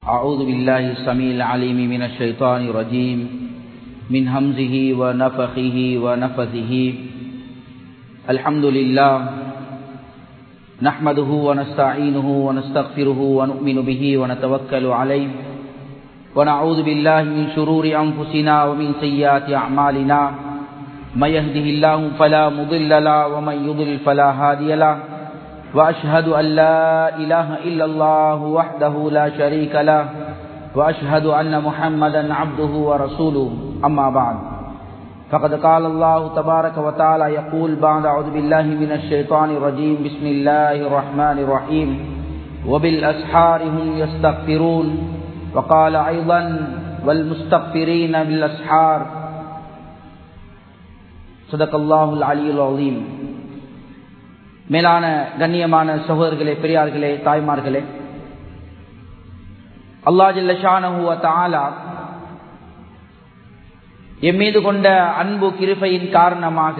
أعوذ بالله السميع العليم من الشيطان الرجيم من همزه ونفخه ونفثه الحمد لله نحمده ونستعينه ونستغفره ونؤمن به ونتوكل عليه ونعوذ بالله من شرور أنفسنا ومن سيئات أعمالنا من يهده الله فلا مضل له ومن يضلل فلا هادي له وأشهد أن لا إله إلا الله وحده لا شريك له وأشهد أن محمدا عبده ورسوله أما بعد فقد قال الله تبارك وتعالى يقول بعد أعوذ بالله من الشيطان الرجيم بسم الله الرحمن الرحيم وبالأسحار هم يستغفرون وقال أيضا والمستغفرين بالأسحار صدق الله العلي العظيم மேலான கண்ணியமான சகோதரர்களே பெரியார்களே தாய்மார்களே அல்லா ஜில்லஷானஹுவ தாலா எம் மீது கொண்ட அன்பு கிருபையின் காரணமாக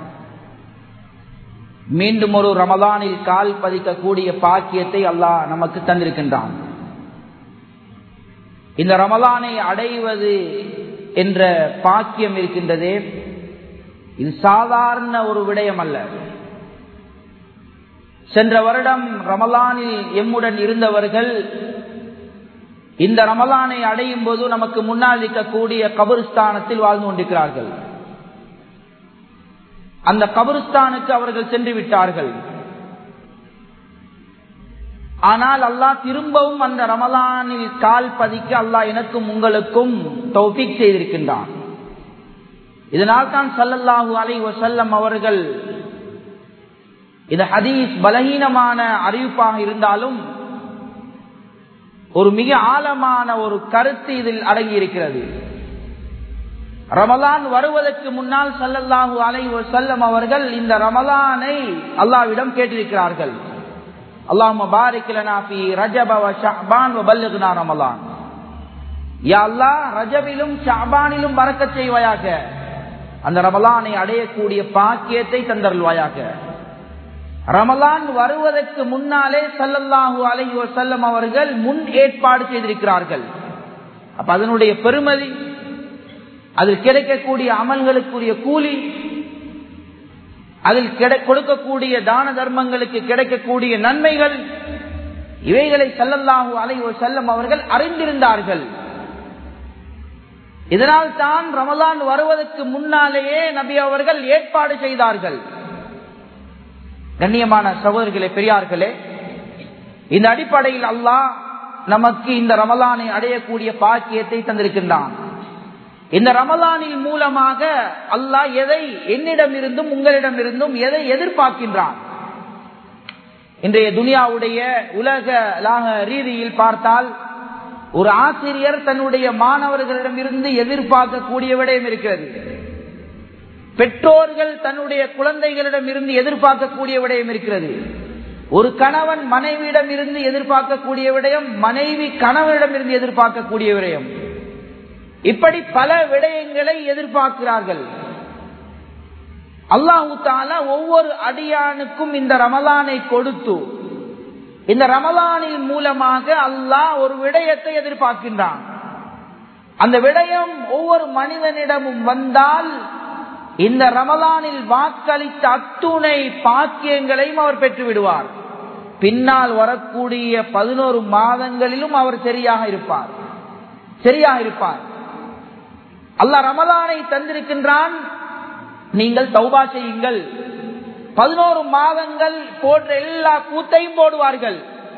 மீண்டும் ஒரு ரமதானில் கால் பதிக்கக்கூடிய பாக்கியத்தை அல்லாஹ் நமக்கு தந்திருக்கின்றான் இந்த ரமலானை அடைவது என்ற பாக்கியம் இருக்கின்றதே இது சாதாரண ஒரு விடயம் அல்ல சென்ற வருடம் ரமலானில் எம்முடன் இருந்தவர்கள் இந்த ரமலானை அடையும் போது நமக்கு முன்னால் இருக்கக்கூடிய கபருஸ்தானத்தில் வாழ்ந்து கொண்டிருக்கிறார்கள் அந்த கபருஸ்தானுக்கு அவர்கள் சென்று விட்டார்கள் ஆனால் அல்லாஹ் திரும்பவும் அந்த ரமலானில் கால் பதிக்க அல்லாஹ் எனக்கும் உங்களுக்கும் தௌபிக் செய்திருக்கின்றான் இதனால் தான் சல்லல்லாஹூ அலை வசல்லம் அவர்கள் இது ஹதீஸ் பலகீனமான அறிவிப்பாக இருந்தாலும் ஒரு மிக ஆழமான ஒரு கருத்து இதில் அடங்கி இருக்கிறது ரமலான் வருவதற்கு முன்னால் சல்லல்லாஹு அலை செல்லம் அவர்கள் இந்த ரமலானை அல்லாவிடம் கேட்டிருக்கிறார்கள் அல்லாஹ் பாரிக்கலனாபி ரஜப ஷாபான் வபல்லுகுனா ரமலான் யா அல்லாஹ் ரஜபிலும் ஷாபானிலும் பறக்க செய்வாயாக அந்த ரமலானை அடையக்கூடிய பாக்கியத்தை தந்தருள்வாயாக ரமலான் வருவதற்கு முன்னாலே சல்லல்லாஹூ அலை செல்லம் அவர்கள் முன் ஏற்பாடு செய்திருக்கிறார்கள் அப்ப அதனுடைய பெருமதி அதில் கிடைக்கக்கூடிய அமல்களுக்குரிய கூலி அதில் கொடுக்கக்கூடிய தான தர்மங்களுக்கு கிடைக்கக்கூடிய நன்மைகள் இவைகளை சல்லல்லாஹூ அலை செல்லம் அவர்கள் அறிந்திருந்தார்கள் இதனால் தான் ரமலான் வருவதற்கு முன்னாலேயே நபி அவர்கள் ஏற்பாடு செய்தார்கள் கண்ணியமான சகோதரர்களே பெரியார்களே இந்த அடிப்படையில் அல்லாஹ் நமக்கு இந்த ரமலானை அடையக்கூடிய பாக்கியத்தை தந்திருக்கின்றான் இந்த ரமலானின் மூலமாக அல்லாஹ் எதை என்னிடம் இருந்தும் உங்களிடம் இருந்தும் எதை எதிர்பார்க்கின்றான் இன்றைய துனியாவுடைய உலக ரீதியில் பார்த்தால் ஒரு ஆசிரியர் தன்னுடைய மாணவர்களிடம் இருந்து எதிர்பார்க்கக்கூடிய விடயம் இருக்கிறது பெற்றோர்கள் தன்னுடைய குழந்தைகளிடம் இருந்து எதிர்பார்க்கக்கூடிய விடயம் இருக்கிறது ஒரு கணவன் மனைவியிடம் இருந்து எதிர்பார்க்கக்கூடிய விடயம் மனைவி கணவனிடம் இருந்து எதிர்பார்க்கக்கூடிய விடயம் இப்படி பல விடயங்களை எதிர்பார்க்கிறார்கள் அல்லாஹு தாலா ஒவ்வொரு அடியானுக்கும் இந்த ரமலானை கொடுத்து இந்த ரமலானின் மூலமாக அல்லாஹ் ஒரு விடயத்தை எதிர்பார்க்கின்றான் அந்த விடயம் ஒவ்வொரு மனிதனிடமும் வந்தால் இந்த ரமலானில் வாக்களித்த அத்துணை பாக்கியங்களையும் அவர் பெற்று விடுவார் பின்னால் வரக்கூடிய பதினோரு மாதங்களிலும் அவர் சரியாக இருப்பார் சரியாக இருப்பார் அல்லாஹ் ரமலானை தந்திருக்கின்றான் நீங்கள் தௌபா செய்யுங்கள் பதினோரு மாதங்கள் போன்ற எல்லா கூத்தையும் போடுவார்கள்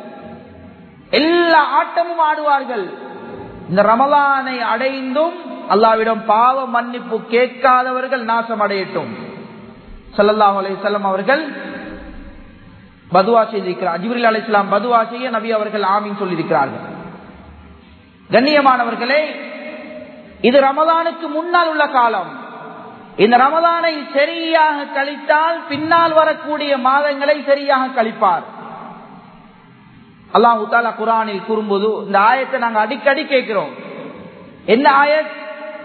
எல்லா ஆட்டமும் ஆடுவார்கள் இந்த ரமலானை அடைந்தும் அல்லாவிடம் பாவ மன்னிப்பு கேட்காதவர்கள் நாசம் அடையட்டும் சல்லாஹ் அலிசல்லாம் அவர்கள் பதுவா செய்திருக்கிறார் அஜிபுரில் அலி இஸ்லாம் பதுவா செய்ய நபி அவர்கள் ஆமீன் சொல்லியிருக்கிறார்கள் கண்ணியமானவர்களே இது ரமதானுக்கு முன்னால் உள்ள காலம் இந்த ரமதானை சரியாக கழித்தால் பின்னால் வரக்கூடிய மாதங்களை சரியாக கழிப்பார் அல்லாஹு தாலா குரானில் கூறும்போது இந்த ஆயத்தை நாங்கள் அடிக்கடி கேட்கிறோம் என்ன ஆயத்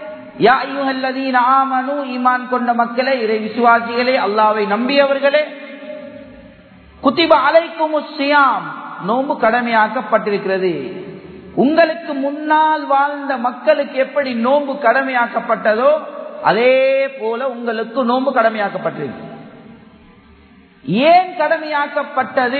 ஈமான் கொண்ட மக்களே இறை விசுவாசிகளே அல்லாவை நம்பியவர்களே குத்திப அலைக்கும் சியாம் நோன்பு கடமையாக்கப்பட்டிருக்கிறது உங்களுக்கு முன்னால் வாழ்ந்த மக்களுக்கு எப்படி நோன்பு கடமையாக்கப்பட்டதோ அதே போல உங்களுக்கு நோன்பு கடமையாக்கப்பட்டிருக்கு ஏன் கடமையாக்கப்பட்டது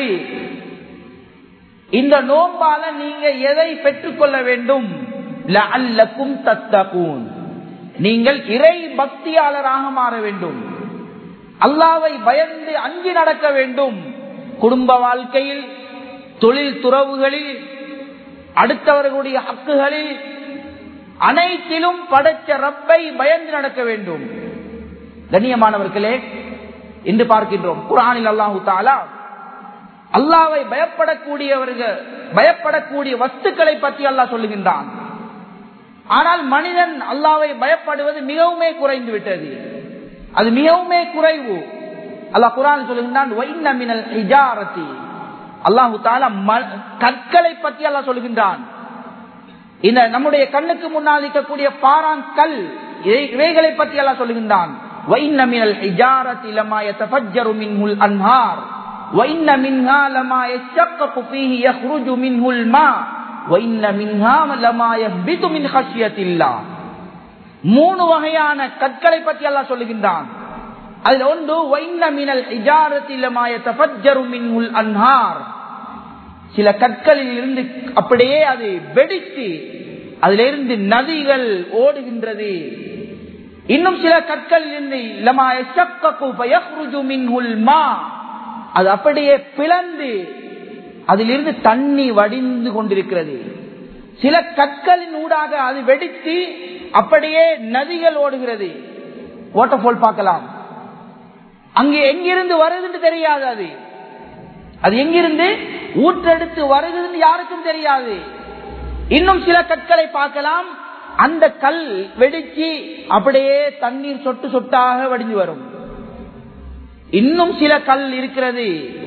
இந்த நோம்பால நீங்க எதை பெற்றுக்கொள்ள வேண்டும் லஅல்லக்கும் தத்தகூன் நீங்கள் இறை பக்தியாளராக மாற வேண்டும் அல்லாவை பயந்து அஞ்சி நடக்க வேண்டும் குடும்ப வாழ்க்கையில் தொழில் துறவுகளில் அடுத்தவர்களுடைய ஹக்குகளில் அனைத்திலும் படைச்ச ரப்பை பயந்து நடக்க வேண்டும் கண்ணியமானவர்களே இன்று பார்க்கின்றோம் குரானில் அல்லாஹு தாலா அல்லாவை பயப்படக்கூடியவர்கள் பயப்படக்கூடிய வஸ்துக்களை பற்றி அல்லாஹ் சொல்லுகின்றான் ஆனால் மனிதன் அல்லாவை பயப்படுவது மிகவுமே குறைந்து விட்டது அது மிகவுமே குறைவு அல்லாஹ் குரான் சொல்லுகின்றான் அல்லாஹு தாலா கற்களை பற்றி அல்லாஹ் சொல்லுகின்றான் இந்த நம்முடைய கண்ணுக்கு முன்னால் இருக்கக்கூடிய பாறாங்கல் இவைகளை பற்றி எல்லாம் சொல்லுகின்றான் وَإِنَّ مِنَ الْحِجَارَةِ لَمَا يَتَفَجَّرُ مِنْهُ الْأَنْهَارُ وَإِنَّ مِنْهَا لَمَا يَشَّقَّقُ فِيهِ يَخْرُجُ مِنْهُ الْمَاءُ وَإِنَّ مِنْهَا لَمَا يَهْبِطُ مِنْ خَشْيَةِ اللَّهِ மூணு வகையான கற்களை பற்றி எல்லாம் சொல்லுகின்றான் அதில் ஒன்று وَإِنَّ مِنَ الْحِجَارَةِ لَمَا يَتَفَجَّرُ مِنْهُ الْأَنْهَارُ சில கற்களில் இருந்து அப்படியே அது வெடித்து அதிலிருந்து நதிகள் ஓடுகின்றது இன்னும் சில கற்களில் இருந்து அது அப்படியே பிளந்து அதிலிருந்து தண்ணி வடிந்து கொண்டிருக்கிறது சில கற்களின் ஊடாக அது வெடித்து அப்படியே நதிகள் ஓடுகிறது வாட்டர்ஃபால் பார்க்கலாம் அங்கே எங்கிருந்து வருதுன்னு தெரியாது அது அது எங்கிருந்து ஊற்றெடுத்து வருகிறதுன்னு யாருக்கும் தெரியாது இன்னும் சில கற்களை பார்க்கலாம் அந்த கல் வெடிச்சு அப்படியே தண்ணீர் சொட்டு சொட்டாக வடிஞ்சு வரும் இன்னும் சில கல் இருக்கிறது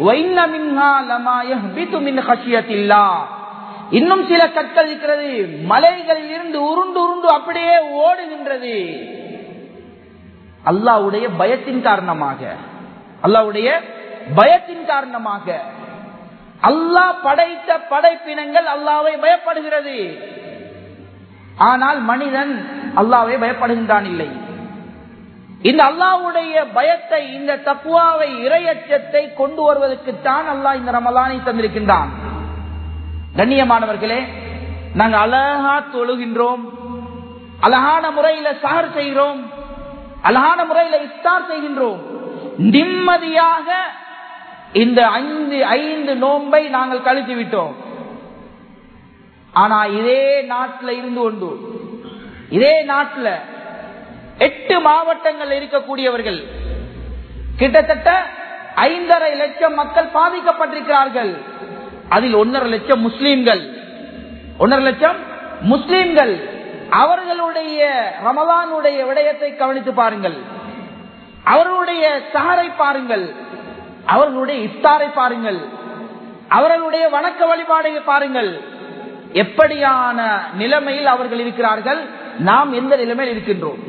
இன்னும் சில கற்கள் இருக்கிறது மலைகளில் இருந்து உருண்டு உருண்டு அப்படியே ஓடுகின்றது அல்லாவுடைய பயத்தின் காரணமாக அல்லாவுடைய பயத்தின் காரணமாக அல்லாஹ் படைத்த படைப்பினங்கள் அல்லாவை பயப்படுகிறது ஆனால் மனிதன் அல்லாவை பயப்படுகின்றான் இல்லை இந்த அல்லாவுடைய பயத்தை இந்த தப்புவாவை இரையச்சத்தை கொண்டு வருவதற்குத்தான் அல்லாஹ் இந்த ரமலானை தந்திருக்கின்றான் கண்ணியமானவர்களே நாங்க அழகா தொழுகின்றோம் அழகான முறையில சஹர் செய்கிறோம் அழகான முறையில இஸ்தார் செய்கின்றோம் நிம்மதியாக இந்த ஐந்து ஐந்து நோன்பை நாங்கள் கழித்து விட்டோம் ஆனா இதே நாட்டில் இருந்து கொண்டு இதே நாட்டில் எட்டு மாவட்டங்கள் இருக்கக்கூடியவர்கள் கிட்டத்தட்ட ஐந்தரை லட்சம் மக்கள் பாதிக்கப்பட்டிருக்கிறார்கள் அதில் ஒன்றரை லட்சம் முஸ்லீம்கள் ஒன்றரை லட்சம் முஸ்லீம்கள் அவர்களுடைய ரமலானுடைய விடயத்தை கவனித்து பாருங்கள் அவர்களுடைய சஹரை பாருங்கள் அவர்களுடைய இஃப்தாரை பாருங்கள் அவர்களுடைய வணக்க வழிபாடை பாருங்கள் எப்படியான நிலைமையில் அவர்கள் இருக்கிறார்கள் நாம் எந்த நிலைமையில் இருக்கின்றோம்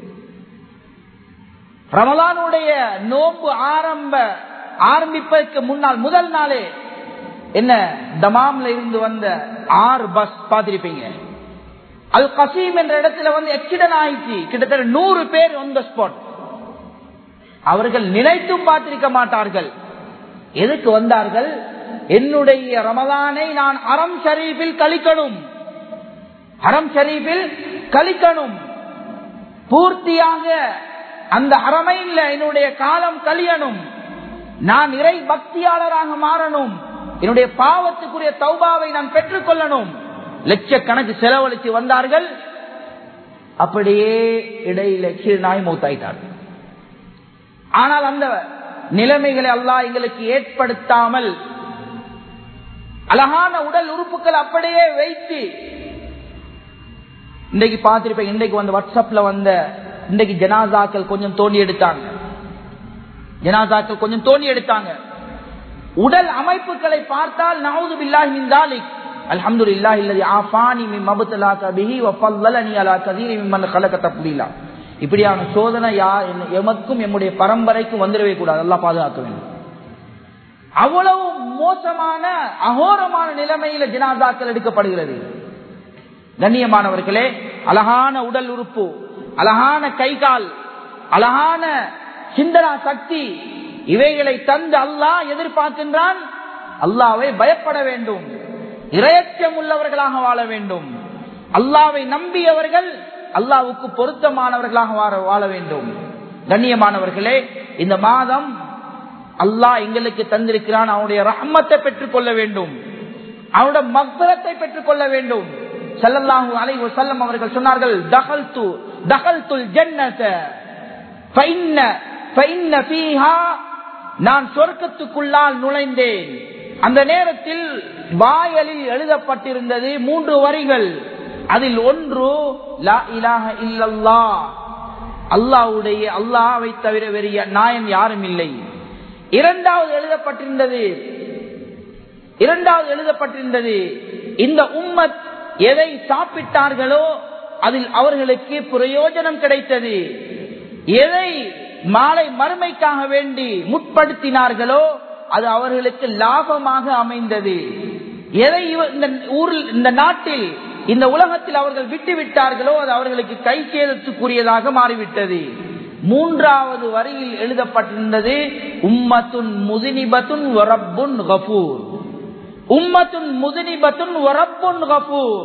ரமலானுடைய நோன்பு ஆரம்ப ஆரம்பிப்பதற்கு முன்னால் முதல் நாளே என்ன தமாம்ல இருந்து வந்த ஆறு பஸ் பார்த்திருப்பீங்க அது கசீம் என்ற இடத்துல வந்து எக்சிடென்ட் ஆயிடுச்சு கிட்டத்தட்ட நூறு பேர் on the ஸ்பாட் அவர்கள் நினைத்தும் பார்த்திருக்க மாட்டார்கள் எதுக்கு வந்தார்கள் என்னுடைய ரமலானை நான் அறம் ஷரீஃபில் கழிக்கணும் அறம் ஷரீஃபில் கழிக்கணும் பூர்த்தியாக அந்த அறமையில் என்னுடைய காலம் கழியணும் நான் இறை பக்தியாளராக மாறணும் என்னுடைய பாவத்துக்குரிய தௌபாவை நான் பெற்றுக்கொள்ளணும் லட்சக்கணக்கு செலவழித்து வந்தார்கள் அப்படியே இடையில நாய் மூத்தாயிட்டார்கள் ஆனால் அந்த நிலைமைகளை அல்லாஹ் எங்களுக்கு ஏற்படுத்தாமல் அழகான உடல் உறுப்புகள் அப்படியே வைத்து இன்றைக்கு பார்த்திருப்பேன் இன்றைக்கு வந்து வாட்ஸ்அப்ல வந்த இன்றைக்கு ஜனாசாக்கள் கொஞ்சம் தோண்டி எடுத்தாங்க ஜனாசாக்கள் கொஞ்சம் தோண்டி எடுத்தாங்க உடல் அமைப்புகளை பார்த்தால் நவுது பில்லாஹி மின் தாலிக் அல்ஹம்துலில்லாஹி அல்லதி ஆஃபானி மின் மபத்தலாக பிஹி வ ஃபல்லலனி அலா கதீரி மிம்மன் خلق தப்லீலா இப்படியான சோதனை யா எமக்கும் எம்முடைய பரம்பரைக்கும் வந்துடவே கூடாது எல்லாம் பாதுகாக்க வேண்டும் அவ்வளவு மோசமான அகோரமான நிலைமையில ஜனாதாக்கள் எடுக்கப்படுகிறது கண்ணியமானவர்களே அழகான உடல் உறுப்பு அழகான கை கால் அழகான சிந்தனா சக்தி இவைகளை தந்து அல்லாஹ் எதிர்பார்க்கின்றான் அல்லாவை பயப்பட வேண்டும் இரையச்சம் உள்ளவர்களாக வாழ வேண்டும் அல்லாவை நம்பியவர்கள் அல்லாவுக்கு பொருத்தமானவர்களாக வாழ- வாழ வேண்டும் கண்ணியமானவர்களே இந்த மாதம் அல்லாஹ் எங்களுக்கு தந்திருக்கிறான் அவனுடைய ரஹ்மத்தை பெற்றுக் கொள்ள வேண்டும் அவனுடைய மக்பரத்தை பெற்றுக் கொள்ள வேண்டும் ஸல்லல்லாஹு அலைஹி வஸல்லம் அவர்கள் சொன்னார்கள் தகல்து தகல்துல் ஜன்னத ஃபைன்ன ஃபைன்ன ஃபீஹா நான் சொர்க்கத்துக்குள்ளால் நுழைந்தேன் அந்த நேரத்தில் வாயலில் எழுதப்பட்டிருந்தது மூன்று வரிகள் அதில் ஒன்று லா இலாஹ இல்லல்லாஹ் அல்லாஹ்வுடைய அல்லாஹ்வை தவிர வேறு நாயன் யாரும் இல்லை இரண்டாவது எழுதப்பட்டிருந்தது இரண்டாவது எழுதப்பட்டிருந்தது இந்த உம்மத் எதை சாப்பிட்டார்களோ அதில் அவர்களுக்கு பிரயோஜனம் கிடைத்தது எதை மாலை மறுமைக்காக வேண்டி முற்படுத்தினார்களோ அது அவர்களுக்கு லாபமாக அமைந்தது எதை இவ- இந்த ஊரில் இந்த நாட்டில் இந்த உலகத்தில் அவர்கள் விட்டு விட்டார்களோ அது அவர்களுக்கு கை சேதத்துக்குரியதாக மாறிவிட்டது மூன்றாவது வரியில் எழுதப்பட்டிருந்தது உம்மத்துன் முதினிபத்துன் வரப்புன் கபூர் உம்மத்துன் முதினிபத்துன் வரப்புன் கபூர்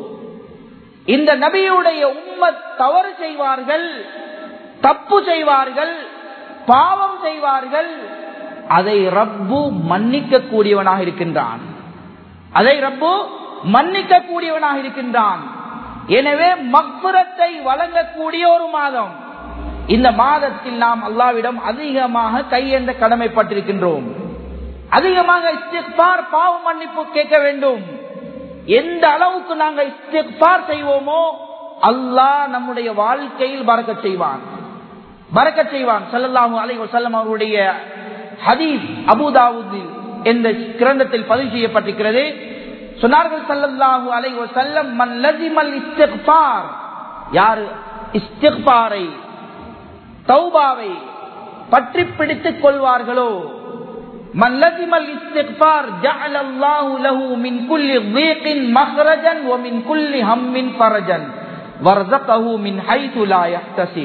இந்த நபியுடைய உம்மத் தவறு செய்வார்கள் தப்பு செய்வார்கள் பாவம் செய்வார்கள் அதை ரப்பு மன்னிக்க கூடியவனாக இருக்கின்றான் அதை ரப்பு மன்னிக்க கூடியவனாக இருக்கின்றான் எனவே மக்புரத்தை வழங்கக்கூடிய ஒரு மாதம் இந்த மாதத்தில் நாம் அல்லாவிடம் அதிகமாக கையெந்த கடமைப்பட்டிருக்கின்றோம் அதிகமாக இஸ்திக்பார் பாவ மன்னிப்பு கேட்க வேண்டும் எந்த அளவுக்கு நாங்கள் இஸ்திக்பார் செய்வோமோ அல்லாஹ் நம்முடைய வாழ்க்கையில் பறக்கச் செய்வான் பறக்கச் செய்வான் ஸல்லல்லாஹு அலைஹி வஸல்லம் அவருடைய ஹதீஸ் அபூதாவுதில் என்ற கிரந்தத்தில் பதிவு செய்யப்பட்டிருக்கிறது சொன்னார்கள் ஸல்லல்லாஹு அலைஹி வஸல்லம் மன் லஸிமல் இஸ்திக்பார் யார் இஸ்திக்பாரை தௌபாவை பற்றி பிடித்துக் கொள்வார்களோ من لزم الاستغفار جعل الله له من كل ضيق مخرجا ومن كل هم فرجا ورزقه من حيث لا يحتسب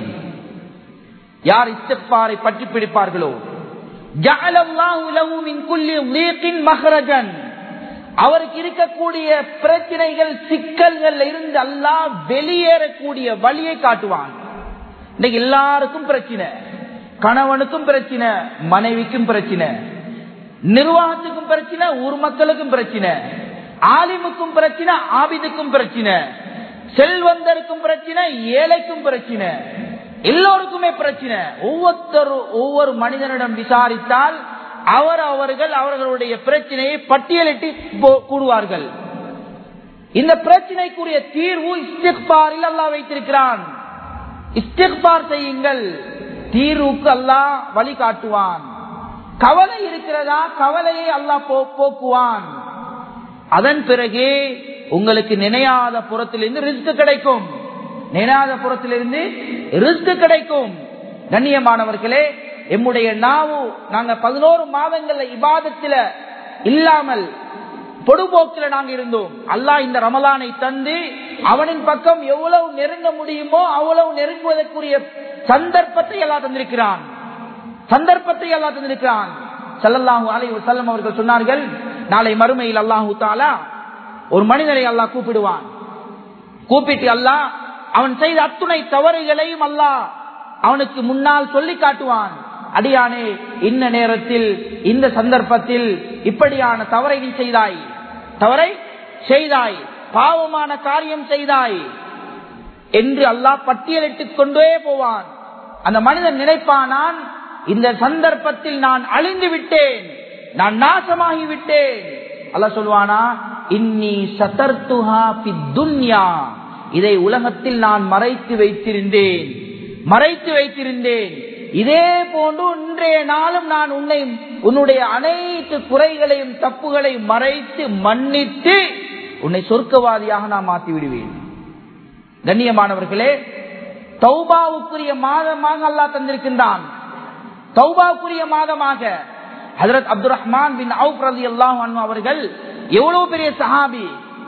யார் இஸ்திக்பாரை பற்றி பிடிப்பார்களோ جعل الله له من كل ضيق مخرجا அவருக்கு இருக்கக்கூடிய பிரச்சனைகள் சிக்கல்கள் இருந்து அல்லாஹ் வெளியேறக்கூடிய வழியை காட்டுவான் இன்னைக்கு எல்லாருக்கும் பிரச்சனை கணவனுக்கும் பிரச்சனை மனைவிக்கும் பிரச்சனை நிர்வாகத்துக்கும் பிரச்சனை ஊர் மக்களுக்கும் பிரச்சனை ஆலிமுக்கும் பிரச்சனை ஆபிதுக்கும் பிரச்சனை செல்வந்தருக்கும் பிரச்சனை ஏழைக்கும் பிரச்சனை எல்லோருக்குமே பிரச்சனை ஒவ்வொருத்தர் ஒவ்வொரு மனிதனிடம் விசாரித்தால் அவர் அவர்கள் அவர்களுடைய பிரச்சனையை பட்டியலிட்டு போ- கூறுவார்கள் இந்த பிரச்சனைக்குரிய தீர்வு இஸ்திக்பாரில் அல்லாஹ் வைத்திருக்கிறான் இஸ்திக்பார் செய்யுங்கள் தீர்வுக்கு அல்லாஹ் வழி காட்டுவான் கவலை இருக்கிறதா கவலையை அல்லாஹ் போ- போக்குவான் அதன் பிறகு உங்களுக்கு நினையாத புறத்திலிருந்து ரிஸ்க் கிடைக்கும் நினையாத புறத்திலிருந்து ரிஸ்க் கிடைக்கும் கண்ணியமானவர்களே எம்முடைய நாவு நாங்க பதினோரு மாதங்கள்ல இபாதத்துல இல்லாமல் பொடுபோக்கில நாங்க இருந்தோம் அல்லாஹ் இந்த ரமலானை தந்து அவனின் பக்கம் எவ்வளவு நெருங்க முடியுமோ அவ்வளவு நெருங்குவதற்குரிய சந்தர்ப்பத்தை எல்லாம் தந்திருக்கிறான் சந்தர்ப்பத்தை எல்லாம் தந்திருக்கிறான் ஸல்லல்லாஹு அலைஹி வஸல்லம் அவர்கள் சொன்னார்கள் நாளை மறுமையில் அல்லாஹு தாலா ஒரு மனிதனை அல்லாஹ் கூப்பிடுவான் கூப்பிட்டு அல்லாஹ் அவன் செய்த அத்துணை தவறுகளையும் அல்லாஹ் அவனுக்கு முன்னால் சொல்லி காட்டுவான் அடியானே இந்த நேரத்தில் இந்த சந்தர்ப்பத்தில் இப்படியான தவறை நீ செய்தாய் தவறை செய்தாய் பாவமான காரியம் செய்தாய் என்று அல்லாஹ் பட்டியலிட்டுக் கொண்டே போவான் அந்த மனிதன் நினைப்பானான் இந்த சந்தர்ப்பத்தில் நான் அழிந்து விட்டேன் நான் நாசமாகி விட்டேன் அல்லாஹ் சொல்வானா இன்னி சதர்த்துஹா துன்யா இதை உலகத்தில் நான் மறைத்து வைத்திருந்தேன் மறைத்து வைத்திருந்தேன் இதே போன்று இன்றைய நாளும் நான் உன்னை உன்னுடைய அனைத்து குறைகளையும் தப்புகளையும் மறைத்து மன்னித்து உன்னை சொர்க்கவாதியாக நான் மாற்றி விடுவேன் கண்ணியமானவர்களே தௌபாவுக்குரிய மாதமாக அல்லாஹ் தந்திருக்கின்றான் தௌபாவுக்குரிய மாதமாக ஹஜரத் அப்துல் ரஹ்மான் பின் அவுப் ரலி அல்லாஹ் அவர்கள் எவ்வளவு பெரிய சஹாபி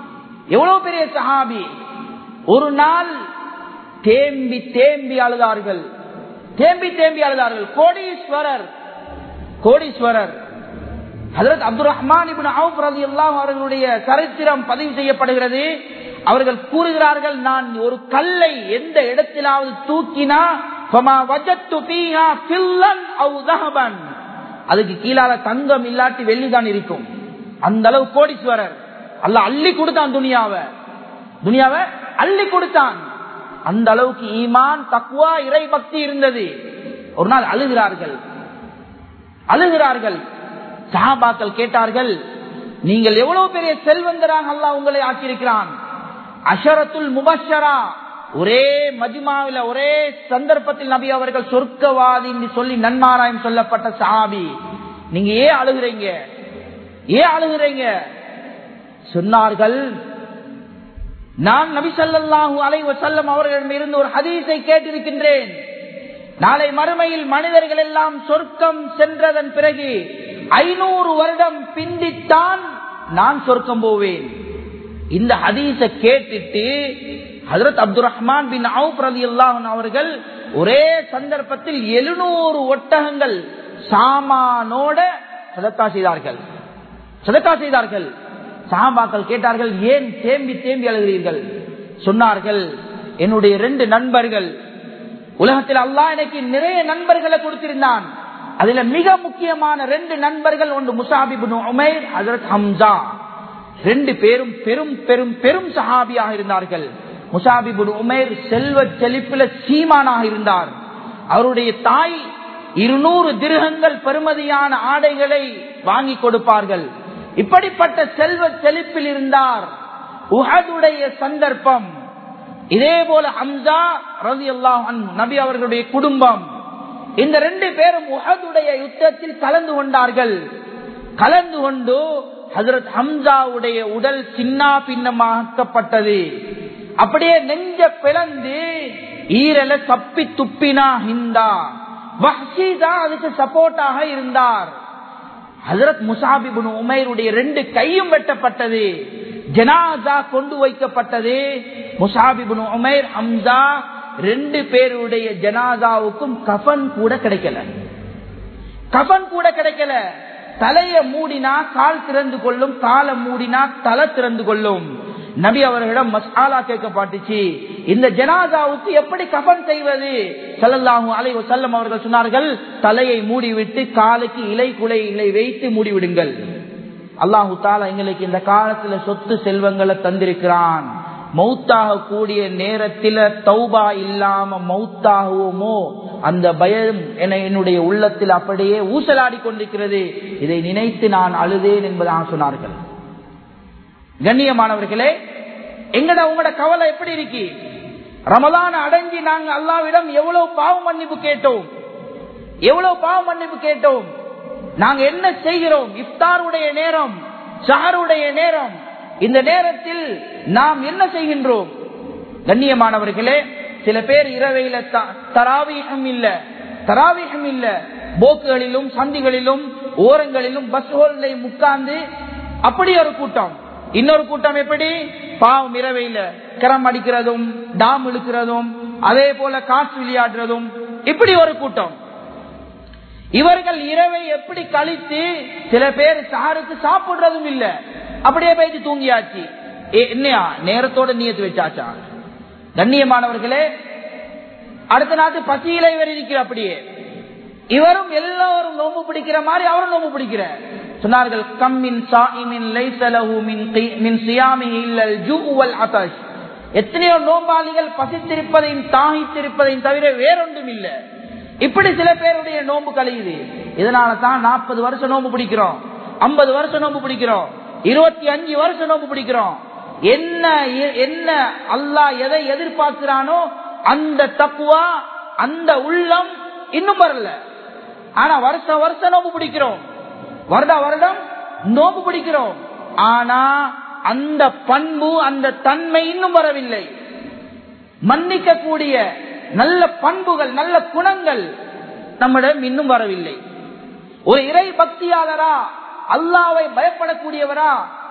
எவ்வளவு பெரிய சஹாபி ஒரு நாள் தேம்பி தேம்பி அழுதார்கள் தேம்பி தேம்பி அழுதார்கள் கோடீஸ்வரர் கோடீஸ்வரர் ஹதரத் அப்துல் ரஹ்மான் இபின் அவுப் ரதி அவர்களுடைய சரித்திரம் பதிவு செய்யப்படுகிறது அவர்கள் கூறுகிறார்கள் நான் ஒரு கல்லை எந்த இடத்திலாவது தூக்கினா அதுக்கு கீழால தங்கம் இல்லாட்டி வெள்ளிதான் இருக்கும் அந்த அளவு கோடீஸ்வரர் அல்ல அள்ளி கொடுத்தான் துனியாவை துனியாவை அள்ளி கொடுத்தான் அந்த அளவுக்கு ஈமான் தக்குவா இறை பக்தி இருந்தது ஒரு நாள் அழுகிறார்கள் அழுகிறார்கள் சஹாபாக்கள் கேட்டார்கள் நீங்கள் எவ்வளவு பெரிய செல்வந்தராக அல்லா உங்களை ஆக்கியிருக்கிறான் அஷரத்துல் முபஷரா ஒரே மஜ்மாவில ஒரே சந்தர்ப்பத்தில் நபி அவர்கள் சொர்க்கவாதி என்று சொல்லி நன்மாராயம் சொல்லப்பட்ட சஹாபி நீங்க ஏன் அழுகிறீங்க ஏன் அழுகிறீங்க சொன்னார்கள் நான் நபி சல்லாஹூ அலை வசல்லம் அவர்களிடம் இருந்து ஒரு ஹதீஸை கேட்டிருக்கின்றேன் நாளை மறுமையில் மனிதர்கள் எல்லாம் சொர்க்கம் சென்றதன் பிறகு ஐநூறு வருடம் பிந்தித்தான் நான் சொர்க்கம் போவேன் இந்த ஹதீஸ கேட்டுட்டு ஹசரத் அப்துல் ரஹ்மான் பின் அவுப் ரதி அல்லாஹன் அவர்கள் ஒரே சந்தர்ப்பத்தில் எழுநூறு ஒட்டகங்கள் சாமானோட சதக்கா செய்தார்கள் சதக்கா செய்தார்கள் சாபாக்கள் கேட்டார்கள் ஏன் தேம்பி தேம்பி அழுகிறீர்கள் சொன்னார்கள் என்னுடைய ரெண்டு நண்பர்கள் உலகத்தில் அல்லாஹ் எனக்கு நிறைய நண்பர்களை கொடுத்திருந்தான் அதுல மிக முக்கியமான ரெண்டு நண்பர்கள் ஒன்று முசாபிபின் உமைர் ஹசரத் ஹம்சா ரெண்டு பேரும் பெரும் பெரும் பெரும் சஹாபியாக இருந்தார்கள் முசாபிபுன் உமேர் செல்வ செழிப்பில சீமானாக இருந்தார் அவருடைய தாய் இருநூறு திருகங்கள் பெருமதியான ஆடைகளை வாங்கி கொடுப்பார்கள் இப்படிப்பட்ட செல்வ செழிப்பில் இருந்தார் உஹதுடைய சந்தர்ப்பம் இதே போல ஹம்சா ரவி அல்லாஹ் நபி அவர்களுடைய குடும்பம் இந்த ரெண்டு பேரும் உஹதுடைய யுத்தத்தில் கலந்து கொண்டார்கள் கலந்து கொண்டு ஹசரத் ஹம்சாவுடைய உடல் சின்ன பின்னமாக்கப்பட்டது அப்படியே நெஞ்ச பிளந்து ஈரல தப்பி துப்பினா ஹிந்தா வஹ்ஷி தான் அதுக்கு சப்போர்ட்டாக இருந்தார் ஹசரத் முசாபிபுன் உமைருடைய ரெண்டு கையும் வெட்டப்பட்டது ஜனாசா கொண்டு வைக்கப்பட்டது முசாபிபுன் உமைர் ஹம்சா ரெண்டு பேருடைய ஜனாசாவுக்கும் கஃன் கூட கிடைக்கல கஃன் கூட கிடைக்கல தலைய மூடினா கால் திறந்து கொள்ளும் காலை மூடினா தலை திறந்து கொள்ளும் நபி அவர்களிடம் மசாலா கேட்கப்பட்டுச்சு இந்த ஜனாதாவுக்கு எப்படி கஃன் செய்வது சல்லல்லாஹு அலை செல்லம் அவர்கள் சொன்னார்கள் தலையை மூடிவிட்டு காலுக்கு இலை குலை இலை வைத்து மூடிவிடுங்கள் அல்லாஹு தாலா எங்களுக்கு இந்த காலத்துல சொத்து செல்வங்களை தந்திருக்கிறான் மௌத்தாக கூடிய நேரத்தில் தௌபா இல்லாம மௌத்தாகுவோமோ அந்த பயம் என என்னுடைய உள்ளத்தில் அப்படியே ஊசலாடி கொண்டிருக்கிறது இதை நினைத்து நான் அழுதேன் என்பதாக சொன்னார்கள் கண்ணியமானவர்களே எங்கட உங்களோட கவலை எப்படி இருக்கு ரமலான அடைஞ்சி நாங்க அல்லாவிடம் எவ்வளவு பாவ மன்னிப்பு கேட்டோம் எவ்வளவு பாவ மன்னிப்பு கேட்டோம் நாங்க என்ன செய்கிறோம் இஃப்தாருடைய நேரம் ஷஹருடைய நேரம் இந்த நேரத்தில் நாம் என்ன செய்கின்றோம் கண்ணியமானவர்களே சில பேர் இரவையில தராவீகம் இல்ல தராவீகம் இல்ல போக்குகளிலும் சந்திகளிலும் ஓரங்களிலும் பஸ் ஹோல்லையும் உட்கார்ந்து அப்படி ஒரு கூட்டம் இன்னொரு கூட்டம் எப்படி பாவம் இரவையில கிரம் அடிக்கிறதும் டாம் இழுக்கிறதும் அதே போல காற்று விளையாடுறதும் இப்படி ஒரு கூட்டம் இவர்கள் இரவை எப்படி கழித்து சில பேர் சாருக்கு சாப்பிடுறதும் இல்ல அப்படியே போயிட்டு தூங்கியாச்சு என்னையா நேரத்தோட நீயத்து வச்சாச்சா கண்ணியமானவர்களே அடுத்த நாட்டு பசியில இவர் இருக்கிற அப்படியே இவரும் எல்லாரும் நோம்பு பிடிக்கிற மாதிரி அவரும் நோம்பு பிடிக்கிற சொன்னார்கள் கம்மின் சாயிமின் லைசலஹு மின் மின் சியாமிஹி இல்லல் ஜூவல் அதஷ் எத்தனையோ நோம்பாளிகள் பசித்திருப்பதையும் தாகித்திருப்பதையும் தவிர வேறொன்றும் இல்லை இப்படி சில பேருடைய நோன்பு கழியுது இதனால தான் நாற்பது வருஷம் நோன்பு பிடிக்கிறோம் ஐம்பது வருஷம் நோன்பு பிடிக்கிறோம் இருபத்தி அஞ்சு வருஷம் நோன்பு பிடிக்கிறோம் என்ன என்ன அல்லாஹ் எதை எதிர்பார்க்கிறானோ அந்த தப்புவா அந்த உள்ளம் இன்னும் வரல ஆனா வருஷம் வருஷம் நோம்பு பிடிக்கிறோம் வருட வருடம் நோம்பு பிடிக்கிறோம் ஆனா அந்த பண்பு அந்த தன்மை இன்னும் வரவில்லை மன்னிக்க கூடிய நல்ல பண்புகள் நல்ல குணங்கள் நம்மிடம் இன்னும் வரவில்லை ஒரு இறை பக்தியாளரா அல்லாவை பயப்படக்கூடியவரா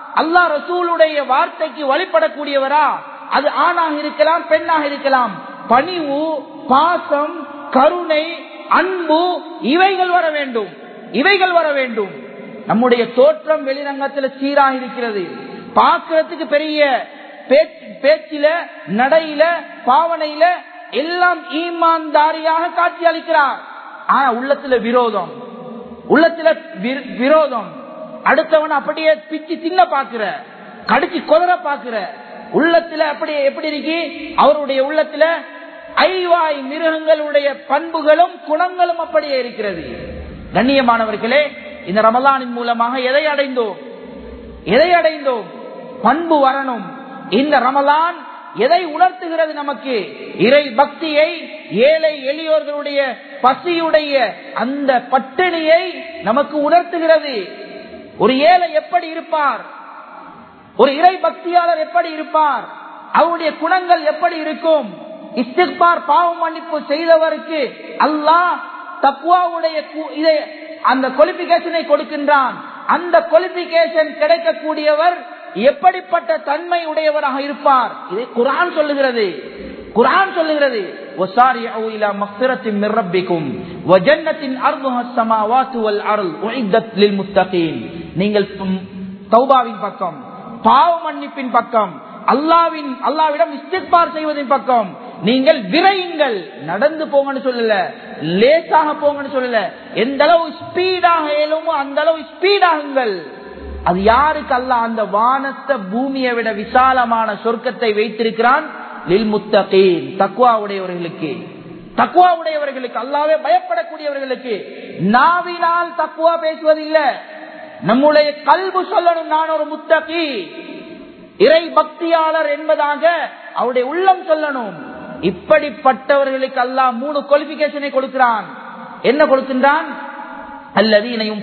அல்லா ரசூலுடைய வார்த்தைக்கு வழிபடக்கூடியவரா அது ஆணாக இருக்கலாம் பெண்ணாக இருக்கலாம் பணிவு பாசம் கருணை அன்பு இவைகள் வர வேண்டும் இவைகள் வர வேண்டும் நம்முடைய தோற்றம் வெளிரங்கத்தில் சீராக இருக்கிறது பார்க்கறதுக்கு பெரிய பேச்சில நடையில பாவனையில எல்லாம் ஈமான்தாரியாக காட்சி அளிக்கிறார் ஆனா உள்ளத்துல விரோதம் உள்ளத்துல விரோதம் அடுத்தவன் அப்படியே பிச்சு தின்ன பாக்குற கடிச்சு கொதற பாக்குற உள்ளத்துல அப்படியே எப்படி இருக்கு அவருடைய உள்ளத்துல ஐவாய் மிருகங்களுடைய பண்புகளும் குணங்களும் அப்படியே இருக்கிறது கண்ணியமானவர்களே இந்த ரமலானின் மூலமாக எதை அடைந்தோம் எதை அடைந்தோம் பண்பு வரணும் இந்த ரமலான் எதை உணர்த்துகிறது நமக்கு இறை பக்தியை ஏழை எளியோர்களுடைய பசியுடைய அந்த பட்டினியை நமக்கு உணர்த்துகிறது ஒரு ஏழை எப்படி இருப்பார் ஒரு இறை பக்தியாளர் எப்படி இருப்பார் அவருடைய குணங்கள் எப்படி இருக்கும் இஸ்திக்பார் பாவம் மன்னிப்பு செய்தவருக்கு அல்லாஹ் தக்குவாவுடைய இதை அந்த குவாலிபிகேஷனை கொடுக்கின்றான் அந்த குவாலிபிகேஷன் கிடைக்கக்கூடியவர் எப்படிப்பட்ட தன்மை உடையவராக இருப்பார் இது குரான் சொல்லுகிறது குரான் சொல்லுகிறது நீங்கள் தௌபாவின் பக்கம் பாவ மன்னிப்பின் பக்கம் அல்லாவின் அல்லாவிடம் இஸ்திக்பார் செய்வதின் பக்கம் நீங்கள் விரையுங்கள் நடந்து போங்கன்னு சொல்லல லேசாக போங்கன்னு சொல்லல எந்த அளவு ஸ்பீடாக இயலுமோ அந்த அளவு ஸ்பீடாகுங்கள் அது யாருக்கு அல்ல அந்த வானத்தை பூமியை விட விசாலமான சொர்க்கத்தை வைத்திருக்கிறான் தக்குவா உடையவர்களுக்கு தக்குவா உடையவர்களுக்கு அல்லாவே பயப்படக்கூடியவர்களுக்கு நாவினால் தக்குவா பேசுவதில்லை நம்முடைய கல்பு சொல்லணும் நான் ஒரு முத்தகி இறை பக்தியாளர் என்பதாக அவருடைய உள்ளம் சொல்லணும் இப்படிப்பட்டவர்களுக்கு அல்லாஹ் மூணு குவாலிபிகேஷனை கொடுக்கிறான் என்ன கொடுக்கின்றான் அல்லதீனையும்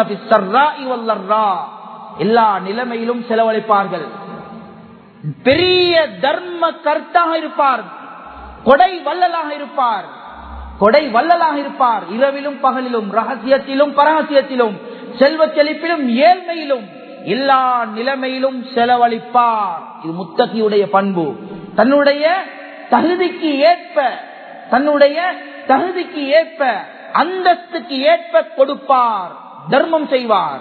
எல்லா நிலைமையிலும் செலவழிப்பார்கள் பெரிய தர்ம கர்த்தாக இருப்பார் கொடை வல்லலாக இருப்பார் கொடை வல்லலாக இருப்பார் இரவிலும் பகலிலும் ரகசியத்திலும் பரகசியத்திலும் செல்வ செழிப்பிலும் ஏழ்மையிலும் எல்லா நிலைமையிலும் செலவழிப்பார் இது முத்தகியுடைய பண்பு தன்னுடைய தகுதிக்கு ஏற்ப தன்னுடைய தகுதிக்கு ஏற்ப அந்தஸ்துக்கு ஏற்ப கொடுப்பார் தர்மம் செய்வார்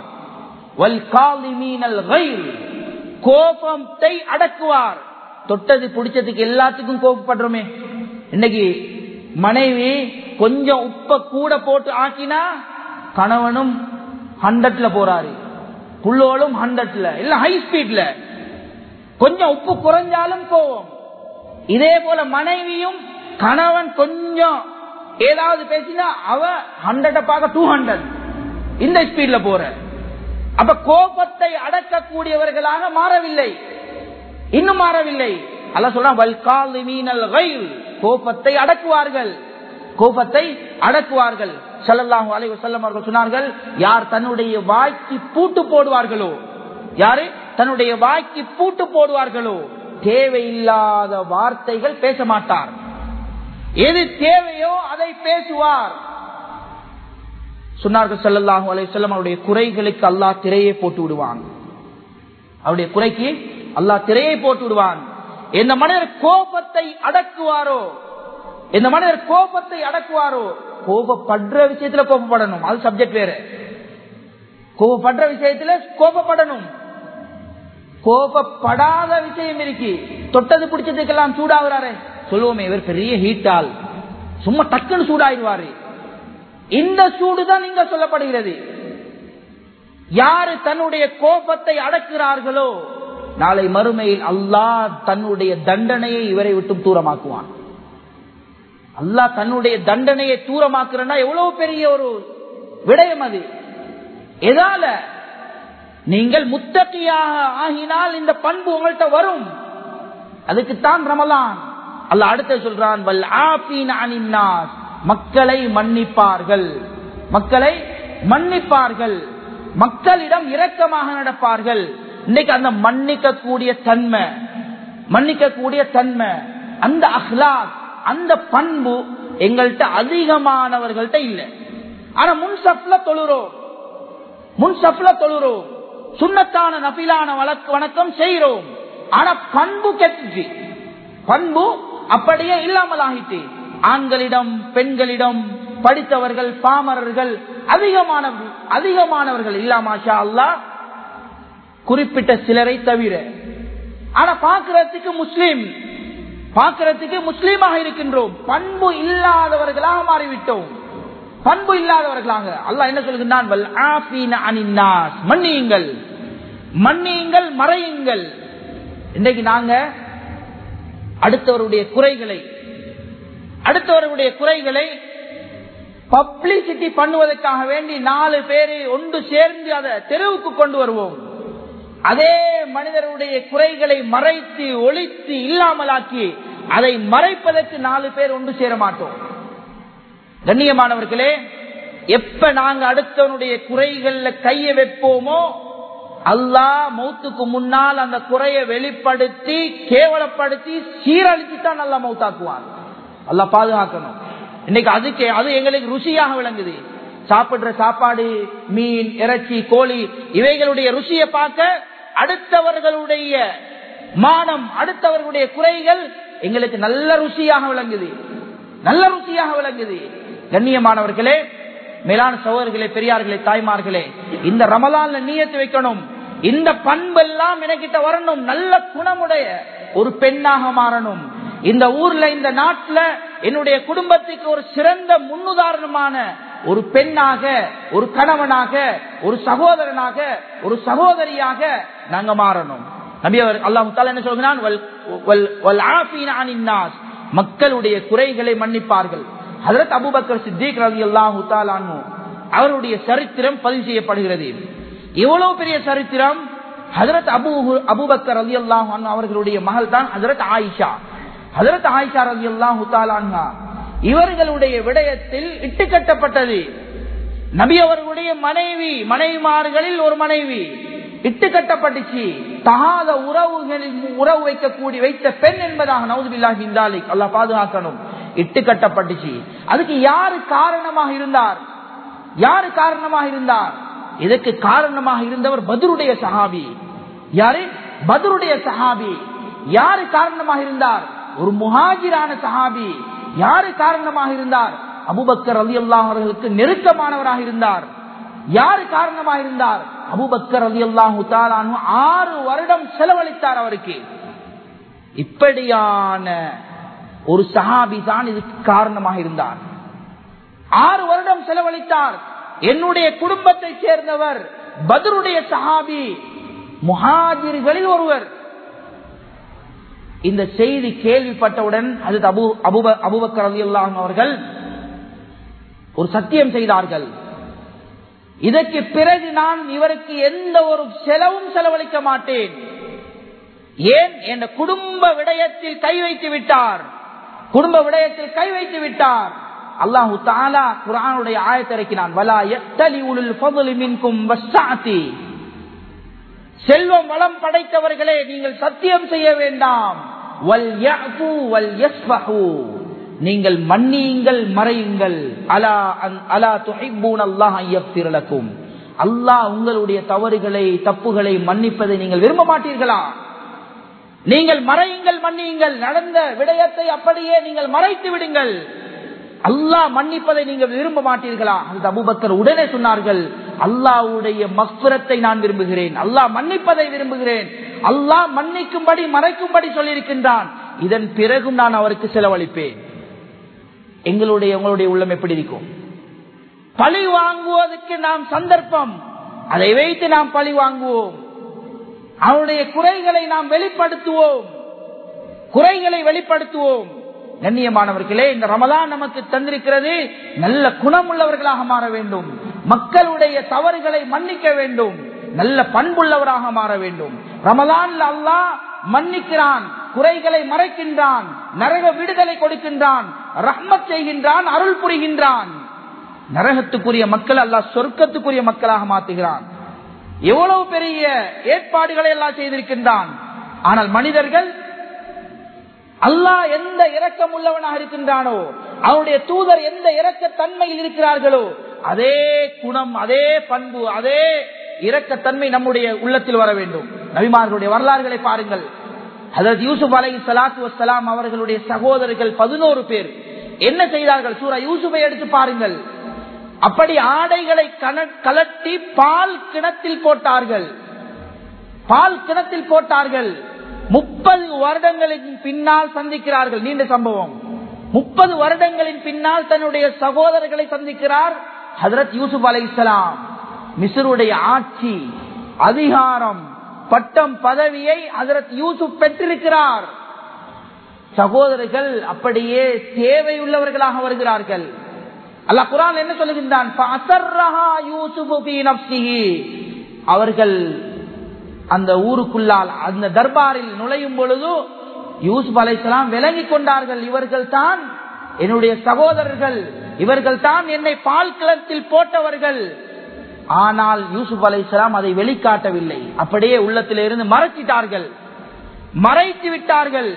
கோபத்தை அடக்குவார் தொட்டது பிடிச்சதுக்கு எல்லாத்துக்கும் கோபப்படுறோமே இன்னைக்கு மனைவி கொஞ்சம் உப்ப கூட போட்டு ஆக்கினா கணவனும் ஹண்ட்ரட்ல போறாரு புள்ளோளும் ஹண்ட்ரட்ல இல்ல ஹை ஸ்பீட்ல கொஞ்சம் உப்பு குறைஞ்சாலும் கோவம் இதே போல மனைவியும் கணவன் கொஞ்சம் ஏதாவது பேசினா அவ ஹண்ட்ரட பார்க்க டூ ஹண்ட்ரட் இந்த ஸ்பீட்ல போற அப்ப கோபத்தை அடக்கக்கூடியவர்களாக மாறவில்லை இன்னும் மாறவில்லை அல்ல சொல்றான் கோபத்தை அடக்குவார்கள் கோபத்தை அடக்குவார்கள் சல்லல்லாஹு அலைஹி வஸல்லம் அவர்கள் சொன்னார்கள் யார் தன்னுடைய வாய்க்கு பூட்டு போடுவார்களோ யாரு தன்னுடைய வாய்க்கு பூட்டு போடுவார்களோ தேவையில்லாத வார்த்தைகள் பேச மாட்டார் எது தேவையோ அதை பேசுவார் சொன்னார்கள் சல்லல்லாஹு அலைஹி வஸல்லம் அவருடைய குறைகளுக்கு அல்லாஹ் திரையை போட்டு விடுவான் அவருடைய குறைக்கு அல்லாஹ் திரையை போட்டு விடுவான் எந்த மனிதர் கோபத்தை அடக்குவாரோ எந்த மனிதர் கோபத்தை அடக்குவாரோ கோபப்படுற விஷயத்துல கோபப்படணும் அது சப்ஜெக்ட் வேற கோபப்படுற விஷயத்துல கோபப்படணும் கோபப்படாத விஷயம் இருக்கு தொட்டது பிடிச்சதுக்கெல்லாம் சூடாகிறாரு சொல்லுவோமே இவர் பெரிய ஹீட்டால் சும்மா டக்குன்னு சூடாயிருவாரு இந்த சூடுதான் இங்க சொல்லப்படுகிறது யாரு தன்னுடைய கோபத்தை அடக்குகிறார்களோ நாளை மறுமையில் அல்லாஹ் தன்னுடைய தண்டனையை இவரை விட்டு தூரமாக்குவான் அல்லாஹ் தன்னுடைய தண்டனையை தூரமாக்குறா எவ்வளவு பெரிய ஒரு விடயம் அது எதால நீங்கள் முத்தகையாக ஆகினால் இந்த பண்பு உங்கள்கிட்ட வரும் அதுக்குத்தான் ரமலான் அல்ல அடுத்த சொல்றான் வல் ஆபீன் அனின்னாஸ் மக்களை மன்னிப்பார்கள் மக்களை மன்னிப்பார்கள் மக்களிடம் இரக்கமாக நடப்பார்கள் இன்னைக்கு அந்த மன்னிக்க கூடிய தன்மை மன்னிக்க கூடிய தன்மை அந்த அஹ்லாக் அந்த பண்பு எங்கள்கிட்ட அதிகமானவர்கள்ட்ட இல்லை ஆனா முன் சப்ல தொழுறோம் முன் சப்ல தொழுறோம் சுண்ணத்தான நபிலான வழக்கு வணக்கம் செய்கிறோம் ஆனா பண்பு கெட்டு பண்பு அப்படியே இல்லாமல் ஆகிட்டு ஆண்களிடம் பெண்களிடம் படித்தவர்கள் பாமரர்கள் அதிகமான அதிகமானவர்கள் இல்லாமாஷா அல்லா குறிப்பிட்ட சிலரை தவிர ஆனா பாக்குறதுக்கு முஸ்லீம் பாக்குறதுக்கு முஸ்லீமாக இருக்கின்றோம் பண்பு இல்லாதவர்களாக மாறிவிட்டோம் பண்பு இல்லாதவர்களாக அல்லாஹ் என்ன சொல்கின்றான் வல் ஆஃபீன அனின் நாஸ். மன்னியுங்கள் மன்னியுங்கள் மறையுங்கள் இன்றைக்கு நாங்க அடுத்தவருடைய குறைகளை அடுத்தவருடைய குறைகளை பப்ளிசிட்டி பண்ணுவதற்காக வேண்டி நாலு பேரை ஒன்று சேர்ந்து அதை தெருவுக்கு கொண்டு வருவோம் அதே மனிதருடைய குறைகளை மறைத்து ஒழித்து இல்லாமலாக்கி அதை மறைப்பதற்கு நாலு பேர் ஒன்று சேர மாட்டோம் கண்ணியமானவர்களே எப்ப நாங்க அடுத்தவனுடைய குறைகள்ல கைய வைப்போமோ அல்லாஹ் மௌத்துக்கு முன்னால் அந்த குறையை வெளிப்படுத்தி கேவலப்படுத்தி சீரழித்து தான் நல்லா மௌத்தாக்குவான் அல்லாஹ் பாதுகாக்கணும் இன்னைக்கு அதுக்கு அது எங்களுக்கு ருசியாக விளங்குது சாப்பிடுற சாப்பாடு மீன் இறைச்சி கோழி இவைகளுடைய ருசியை பார்க்க அடுத்தவர்களுடைய மானம் அடுத்தவர்களுடைய குறைகள் எங்களுக்கு நல்ல ருசியாக விளங்குது நல்ல ருசியாக விளங்குது கண்ணியமானவர்களே மேலான சகோதரர்களே பெரியார்களே தாய்மார்களே இந்த ரமலான்ல நீயத்து வைக்கணும் இந்த பண்பெல்லாம் எனக்கிட்ட வரணும் நல்ல குணமுடைய ஒரு பெண்ணாக மாறணும் இந்த ஊர்ல இந்த நாட்டுல என்னுடைய குடும்பத்துக்கு ஒரு சிறந்த முன்னுதாரணமான ஒரு பெண்ணாக ஒரு கணவனாக ஒரு சகோதரனாக ஒரு சகோதரியாக நாங்க மாறணும் நபி அவர் அல்லாஹு தாலா என்ன சொல்கிறான் வல்- வல்- வல் ஆஃபீன அனின் நாஸ். மக்களுடைய குறைகளை மன்னிப்பார்கள் ஹதரத் அபூபக்கர் சித்திக் ரவி அல்லாஹு தாலானு அவருடைய சரித்திரம் பதிவு செய்யப்படுகிறது எவ்வளவு பெரிய சரித்திரம் ஹதரத் அபு அபூபக்கர் ரவி அல்லாஹு அவர்களுடைய மகள் தான் ஹதரத் ஆயிஷா ஹதரத் ஆயிஷா ரவி அல்லாஹு தாலான்ஹா இவர்களுடைய விடயத்தில் இட்டுக்கட்டப்பட்டது நபி அவர்களுடைய மனைவி மனைவிமார்களில் ஒரு மனைவி இட்டு கட்டப்பட்டுச்சு தகாத உறவுகளில் உறவு வைக்கக்கூடிய வைத்த பெண் என்பதாக நவுதுபில்லாஹி இந்தாலிக் அல்லாஹ் பாதுகாக்கணும் இட்டு கட்டப்பட்டுச்சு அதுக்கு யாரு காரணமாக இருந்தார் யாரு காரணமாக இருந்தார் இதற்கு காரணமாக இருந்தவர் பத்ருடைய சஹாபி யாரு பத்ருடைய சஹாபி யாரு காரணமாக இருந்தார் ஒரு முஹாஜிரான சஹாபி யாரு காரணமாக இருந்தார் அபுபக்கர் அலி அவர்களுக்கு நெருக்கமானவராக இருந்தார் யாரு காரணமாக இருந்தார் அபுபக்கர் அலி அல்லாஹு ஆறு வருடம் செலவழித்தார் அவருக்கு இப்படியான ஒரு சஹாபி தான் இதுக்கு காரணமாக இருந்தார் ஆறு வருடம் செலவழித்தார் என்னுடைய குடும்பத்தை சேர்ந்தவர் பதருடைய சஹாபி முஹாஜிர்களில் ஒருவர் இந்த செய்தி கேள்விப்பட்டவுடன் அது அபு அபுப அபுபக்கர் அலி அவர்கள் ஒரு சத்தியம் செய்தார்கள் இதற்கு பிறகு நான் இவருக்கு எந்த ஒரு செலவும் செலவழிக்க மாட்டேன் ஏன் என் குடும்ப விடயத்தில் கை வைத்து விட்டார் குடும்ப விடயத்தில் கை வைத்து விட்டார் அல்லாஹு தாலா குரானுடைய ஆயத்திறக்கினான் வலா எத்தலி உளுல் ஃபதுலி மின்கும் வஸ்ஸாத்தி செல்வம் வளம் படைத்தவர்களே நீங்கள் சத்தியம் செய்ய வேண்டாம் வல் யஃபு வல் யஸ்ஃபஹு நீங்கள் மன்னியுங்கள் மறையுங்கள் அலா அன்- அலா துஹிப்பூன் அல்லாஹ் ஐயஃபிர் லக்கும் அல்லாஹ் உங்களுடைய தவறுகளை தப்புகளை மன்னிப்பதை நீங்கள் விரும்ப மாட்டீர்களா நீங்கள் மறையுங்கள் மன்னியுங்கள் நடந்த விடயத்தை அப்படியே நீங்கள் மறைத்து விடுங்கள் அல்லாஹ் மன்னிப்பதை நீங்கள் விரும்ப மாட்டீர்களா அந்த அபூபக்கர் உடனே சொன்னார்கள் அல்லாஹ்வுடைய மஃபிரத்தை நான் விரும்புகிறேன் அல்லாஹ் மன்னிப்பதை விரும்புகிறேன் அல்லாஹ் மன்னிக்கும்படி மறைக்கும்படி சொல்லியிருக்கின்றான் இதன் பிறகும் நான் அவருக்கு செலவழிப்பேன் எங்களுடைய உங்களுடைய உள்ளம் எப்படி இருக்கும் பழி வாங்குவதற்கு நாம் சந்தர்ப்பம் அதை வைத்து நாம் பழி வாங்குவோம் அவனுடைய குறைகளை நாம் வெளிப்படுத்துவோம் குறைகளை வெளிப்படுத்துவோம் கண்ணியமானவர்களே இந்த ரமலான் நமக்கு தந்திருக்கிறது நல்ல குணமுள்ளவர்களாக மாற வேண்டும் மக்களுடைய தவறுகளை மன்னிக்க வேண்டும் நல்ல பண்புள்ளவராக மாற வேண்டும் ரமலான்ல அல்லாஹ் மன்னிக்கிறான் குறைகளை மறைக்கின்றான் நரக விடுதலை கொடுக்கின்றான் ரஹ்மத் செய்கின்றான் அருள் புரிகின்றான் நரகத்துக்குரிய மக்கள் அல்லாஹ் சொர்க்கத்துக்குரிய மக்களாக மாற்றுகிறான் எவ்வளவு பெரிய ஏற்பாடுகளை எல்லாம் செய்திருக்கின்றான் ஆனால் மனிதர்கள் அல்லாஹ் எந்த இரக்கம் உள்ளவனாக இருக்கின்றானோ அவனுடைய தூதர் எந்த இரக்க தன்மையில் இருக்கிறார்களோ அதே குணம் அதே பண்பு அதே இரக்கத்தன்மை நம்முடைய உள்ளத்தில் வர வேண்டும் நபிமார்களுடைய வரலாறுகளை பாருங்கள் அதற்கு யூசுப் அலை சலாத்து வசலாம் அவர்களுடைய சகோதரர்கள் பதினோரு பேர் என்ன செய்தார்கள் சூரா யூசுஃபை எடுத்து பாருங்கள் அப்படி ஆடைகளை கலட்டி பால் கிணத்தில் போட்டார்கள் பால் கிணத்தில் போட்டார்கள் முப்பது வருடங்களின் பின்னால் சந்திக்கிறார்கள் நீண்ட சம்பவம் முப்பது வருடங்களின் பின்னால் தன்னுடைய சகோதரர்களை சந்திக்கிறார் ஹசரத் யூசுப் அலை இஸ்லாம் மிசருடைய ஆட்சி அதிகாரம் பட்டம் பதவியை ஹசரத் யூசுப் பெற்றிருக்கிறார் சகோதரர்கள் அப்படியே தேவையுள்ளவர்களாக வருகிறார்கள் அல்லாஹ் குரான் என்ன சொல்லுகின்றான் அவர்கள் அந்த ஊருக்குள்ளால் அந்த தர்பாரில் நுழையும் பொழுது யூசுப் அலைசலாம் விளங்கி கொண்டார்கள் இவர்கள் தான் என்னுடைய சகோதரர்கள் இவர்கள் தான் என்னை பால் கிளத்தில் போட்டவர்கள் ஆனால் யூசுப் அலைசலாம் அதை வெளிக்காட்டவில்லை அப்படியே உள்ளத்திலிருந்து மறைச்சிட்டார்கள் மறைத்து விட்டார்கள்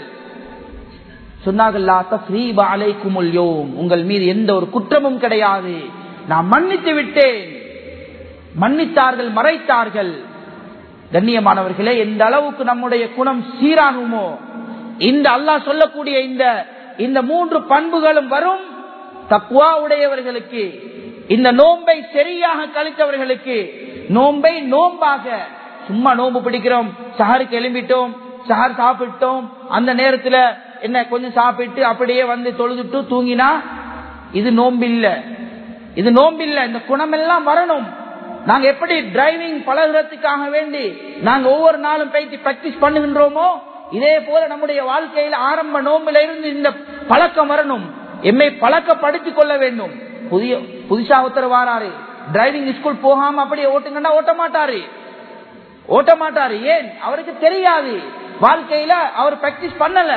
சொன்னார்கள் உங்கள் மீது எந்த ஒரு குற்றமும் கிடையாது நான் மன்னித்து விட்டேன் மன்னித்தார்கள் மறைத்தார்கள் கண்ணியமானவர்களே எந்த அளவுக்கு நம்முடைய குணம் சீராகுமோ இந்த அல்லாஹ் சொல்லக்கூடிய இந்த இந்த மூன்று பண்புகளும் வரும் தக்குவா உடையவர்களுக்கு இந்த நோன்பை சரியாக கழித்தவர்களுக்கு நோன்பை நோம்பாக சும்மா நோன்பு பிடிக்கிறோம் சஹருக்கு எழும்பிட்டோம் சஹர் சாப்பிட்டோம் அந்த நேரத்துல என்ன கொஞ்சம் சாப்பிட்டு அப்படியே வந்து தொழுதுட்டு தூங்கினா இது நோம்பில்ல இது நோம்பில்ல இந்த குணம் எல்லாம் வரணும் நாங்க எப்படி டிரைவிங் பழகிறதுக்காக வேண்டி நாங்க ஒவ்வொரு நாளும் பேசி பிராக்டிஸ் பண்ணுகின்றோமோ இதே போல நம்முடைய வாழ்க்கையில ஆரம்ப நோம்பில இருந்து இந்த பழக்கம் வரணும் எம்மை பழக்கப்படுத்திக் கொள்ள வேண்டும் புதிய புதுசா ஒருத்தர் வாராரு டிரைவிங் ஸ்கூல் போகாம அப்படியே ஓட்டுங்கன்னா ஓட்ட மாட்டாரு ஓட்ட மாட்டாரு ஏன் அவருக்கு தெரியாது வாழ்க்கையில அவர் பிராக்டிஸ் பண்ணல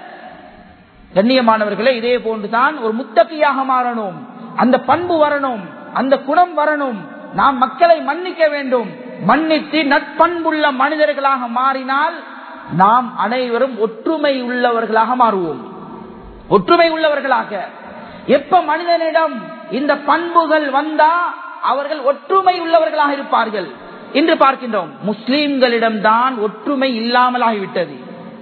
கண்ணியமானவர்களே இதே போன்றுதான் ஒரு முத்தகையாக மாறணும் அந்த பண்பு வரணும் அந்த குணம் வரணும் நாம் மக்களை மன்னிக்க வேண்டும் மன்னித்து நட்பண்புள்ள மனிதர்களாக மாறினால் நாம் அனைவரும் ஒற்றுமை உள்ளவர்களாக மாறுவோம் ஒற்றுமை உள்ளவர்களாக எப்ப மனிதனிடம் இந்த பண்புகள் வந்தா அவர்கள் ஒற்றுமை உள்ளவர்களாக இருப்பார்கள் என்று பார்க்கின்றோம் முஸ்லீம்களிடம் தான் ஒற்றுமை இல்லாமல் ஆகிவிட்டது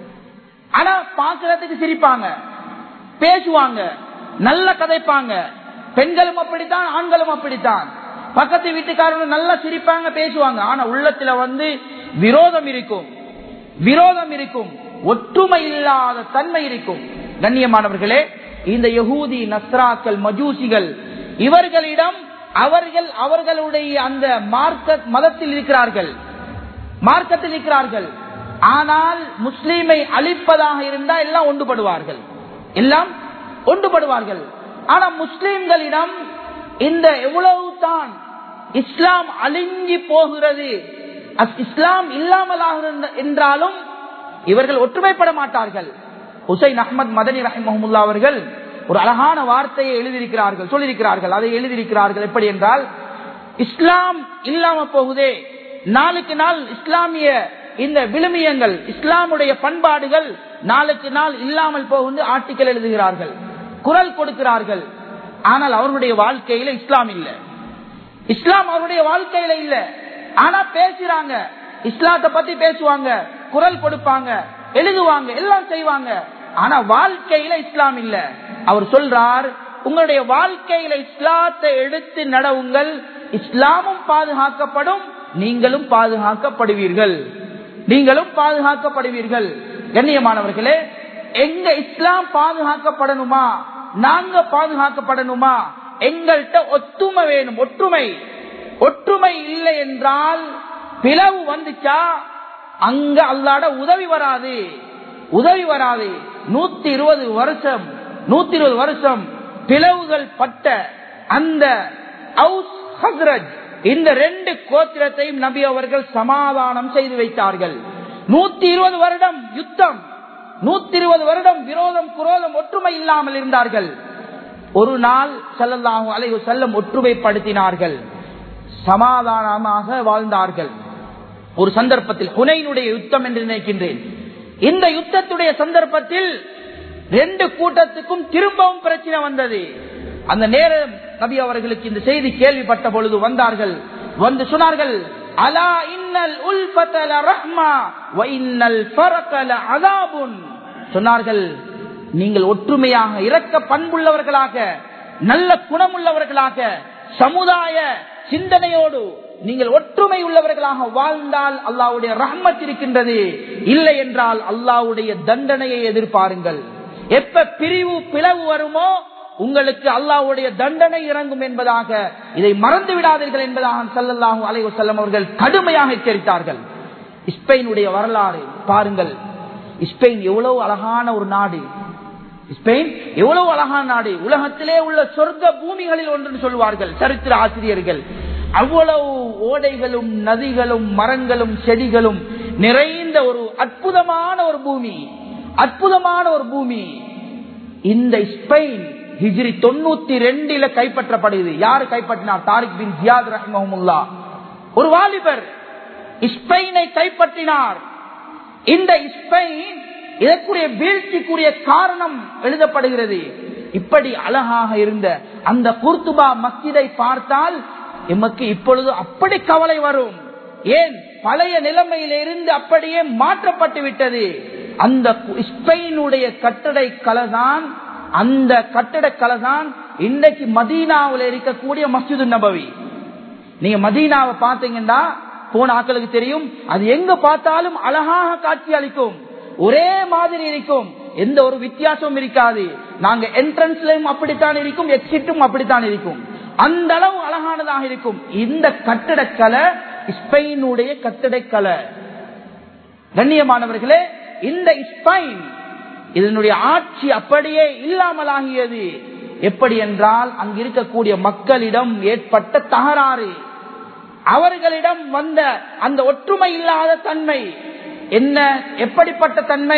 ஆனா பார்க்கறதுக்கு சிரிப்பாங்க பேசுவாங்க நல்ல கதைப்பாங்க பெண்களும் அப்படித்தான் ஆண்களும் அப்படித்தான் பக்கத்து வீட்டுக்காரங்களும் நல்லா சிரிப்பாங்க பேசுவாங்க ஆனா உள்ளத்துல வந்து விரோதம் இருக்கும் விரோதம் இருக்கும் ஒற்றுமை இல்லாத தன்மை இருக்கும் கண்ணியமானவர்களே இந்த யகூதி நஸ்ராக்கள் மஜூசிகள் இவர்களிடம் அவர்கள் அவர்களுடைய அந்த மார்க்க மதத்தில் இருக்கிறார்கள் மார்க்கத்தில் இருக்கிறார்கள் ஆனால் முஸ்லீமை அழிப்பதாக இருந்தால் எல்லாம் ஒன்றுபடுவார்கள் எல்லாம் ஒன்றுபடுவார்கள் ஆனா முஸ்லீம்களிடம் இந்த எவ்வளவு தான் இஸ்லாம் அழிஞ்சி போகிறது இஸ்லாம் இல்லாமல் என்றாலும் இவர்கள் ஒற்றுமைப்பட மாட்டார்கள் ஹுசைன் அஹமத் மதனி ரஹிமஹமுல்லா அவர்கள் ஒரு அழகான வார்த்தையை எழுதியிருக்கிறார்கள் சொல்லியிருக்கிறார்கள் அதை எழுதியிருக்கிறார்கள் எப்படி என்றால் இஸ்லாம் இல்லாம போகுதே நாளுக்கு நாள் இஸ்லாமிய இந்த விழுமியங்கள் இஸ்லாமுடைய பண்பாடுகள் நாளுக்கு நாள் இல்லாமல் போகுது ஆர்டிக்கல் எழுதுகிறார்கள் குரல் கொடுக்கிறார்கள் ஆனால் அவர்களுடைய வாழ்க்கையில இஸ்லாம் இல்ல இஸ்லாம் அவருடைய வாழ்க்கையில இல்ல ஆனா பேசுறாங்க இஸ்லாத்தை பத்தி பேசுவாங்க குரல் கொடுப்பாங்க எழுதுவாங்க எல்லாம் செய்வாங்க ஆனா வாழ்க்கையில இஸ்லாம் இல்ல அவர் சொல்றார் உங்களுடைய வாழ்க்கையில இஸ்லாத்தை எடுத்து நடவுங்கள் இஸ்லாமும் பாதுகாக்கப்படும் நீங்களும் பாதுகாக்கப்படுவீர்கள் நீங்களும் பாதுகாக்கப்படுவீர்கள் கண்ணியமானவர்களே எங்க இஸ்லாம் பாதுகாக்கப்படணுமா நாங்க பாதுகாக்கப்படணுமா எங்கள்கிட்ட ஒத்துமை வேணும் ஒற்றுமை ஒற்றுமை இல்லை என்றால் பிளவு வந்துச்சா அங்க அல்லாட உதவி வராது உதவி வராது நூத்தி இருபது வருஷம் நூத்தி இருபது வருஷம் பிளவுகள் பட்ட அந்த இந்த ரெண்டு கோத்திரத்தையும் நபி அவர்கள் சமாதானம் செய்து வைத்தார்கள் நூத்தி இருபது வருடம் யுத்தம் நூத்தி இருபது வருடம் விரோதம் குரோதம் ஒற்றுமை இல்லாமல் இருந்தார்கள் ஒரு நாள் செல்லல்லாஹு அலைவு செல்லம் ஒற்றுமைப்படுத்தினார்கள் சமாதானமாக வாழ்ந்தார்கள் ஒரு சந்தர்ப்பத்தில் ஹுனைனுடைய யுத்தம் என்று நினைக்கின்றேன் இந்த யுத்தத்துடைய சந்தர்ப்பத்தில் ரெண்டு கூட்டத்துக்கும் திரும்பவும் பிரச்சனை வந்தது அந்த நேரம் நபி அவர்களுக்கு இந்த செய்தி கேள்விப்பட்ட பொழுது வந்தார்கள் வந்து சொன்னார்கள் அலா இன்னல் உல்பத லரஹ்மா வ இன்னல் ஃபரக லஅதாபுன் சொன்னார்கள் நீங்கள் ஒற்றுமையாக இரக்க பண்புள்ளவர்களாக நல்ல குணமுள்ளவர்களாக சமுதாய சிந்தனையோடு நீங்கள் ஒற்றுமை உள்ளவர்களாக வாழ்ந்தால் அல்லாவுடைய ரஹ்மத் இருக்கின்றது இல்லை என்றால் அல்லாவுடைய தண்டனையை எதிர்பாருங்கள் எப்ப பிரிவு பிளவு வருமோ உங்களுக்கு அல்லாவுடைய தண்டனை இறங்கும் என்பதாக இதை மறந்து விடாதீர்கள் என்பதாக சல்லல்லாஹு அலைஹி வஸல்லம் அவர்கள் கடுமையாக எச்சரித்தார்கள் ஸ்பெயினுடைய வரலாறு பாருங்கள் ஸ்பெயின் எவ்வளவு அழகான ஒரு நாடு ஸ்பெயின் எவ்வளவு அழகான நாடு உலகத்திலே உள்ள சொர்க்க பூமிகளில் ஒன்று சொல்வார்கள் சரித்திர ஆசிரியர்கள் அவ்வளவு ஓடைகளும் நதிகளும் மரங்களும் செடிகளும் நிறைந்த ஒரு அற்புதமான ஒரு பூமி அற்புதமான ஒரு பூமி இந்த ஸ்பெயின் ஹிஜ்ரி தொண்ணூத்தி ரெண்டுல கைப்பற்றப்படுது யாரு கைப்பற்றினார் தாரிக் பின் ஜியாத் ரஹ்மஹமுல்லா ஒரு வாலிபர் ஸ்பெயினை கைப்பற்றினார் இந்த ஸ்பெயின் இதற்குரிய வீழ்ச்சிக்குரிய காரணம் எழுதப்படுகிறது இப்படி அழகாக இருந்த அந்த குர்துபா மஸ்ஜிதை பார்த்தால் எமக்கு இப்பொழுது அப்படி கவலை வரும் ஏன் பழைய நிலைமையிலிருந்து அப்படியே மாற்றப்பட்டு விட்டது அந்த ஸ்பெயினுடைய கட்டடை கலைதான் அந்த கட்டட கலைதான் இன்றைக்கு மதீனாவில் இருக்கக்கூடிய மஸ்ஜிது நபவி நீங்க மதீனாவை பார்த்தீங்கன்னா போன ஆக்களுக்கு தெரியும் அது எங்க பார்த்தாலும் அழகாக காட்சி அளிக்கும் ஒரே மாதிரி இருக்கும் எந்த ஒரு வித்தியாசமும் இருக்காது நாங்க என்ட்ரன்ஸ்லயும் அப்படித்தான் இருக்கும் எக்ஸிட்டும் அப்படித்தான் இருக்கும் அந்த அளவு அழகானதாக இருக்கும் இந்த கட்டடக்கலை ஸ்பெயினுடைய கட்டடக்கலை கண்ணியமானவர்களே இந்த ஸ்பெயின் இதனுடைய ஆட்சி அப்படியே இல்லாமலாகியது எப்படி என்றால் அங்கு இருக்கக்கூடிய மக்களிடம் ஏற்பட்ட தகராறு அவர்களிடம் வந்த அந்த ஒற்றுமை இல்லாத தன்மை என்ன எப்படிப்பட்ட தன்மை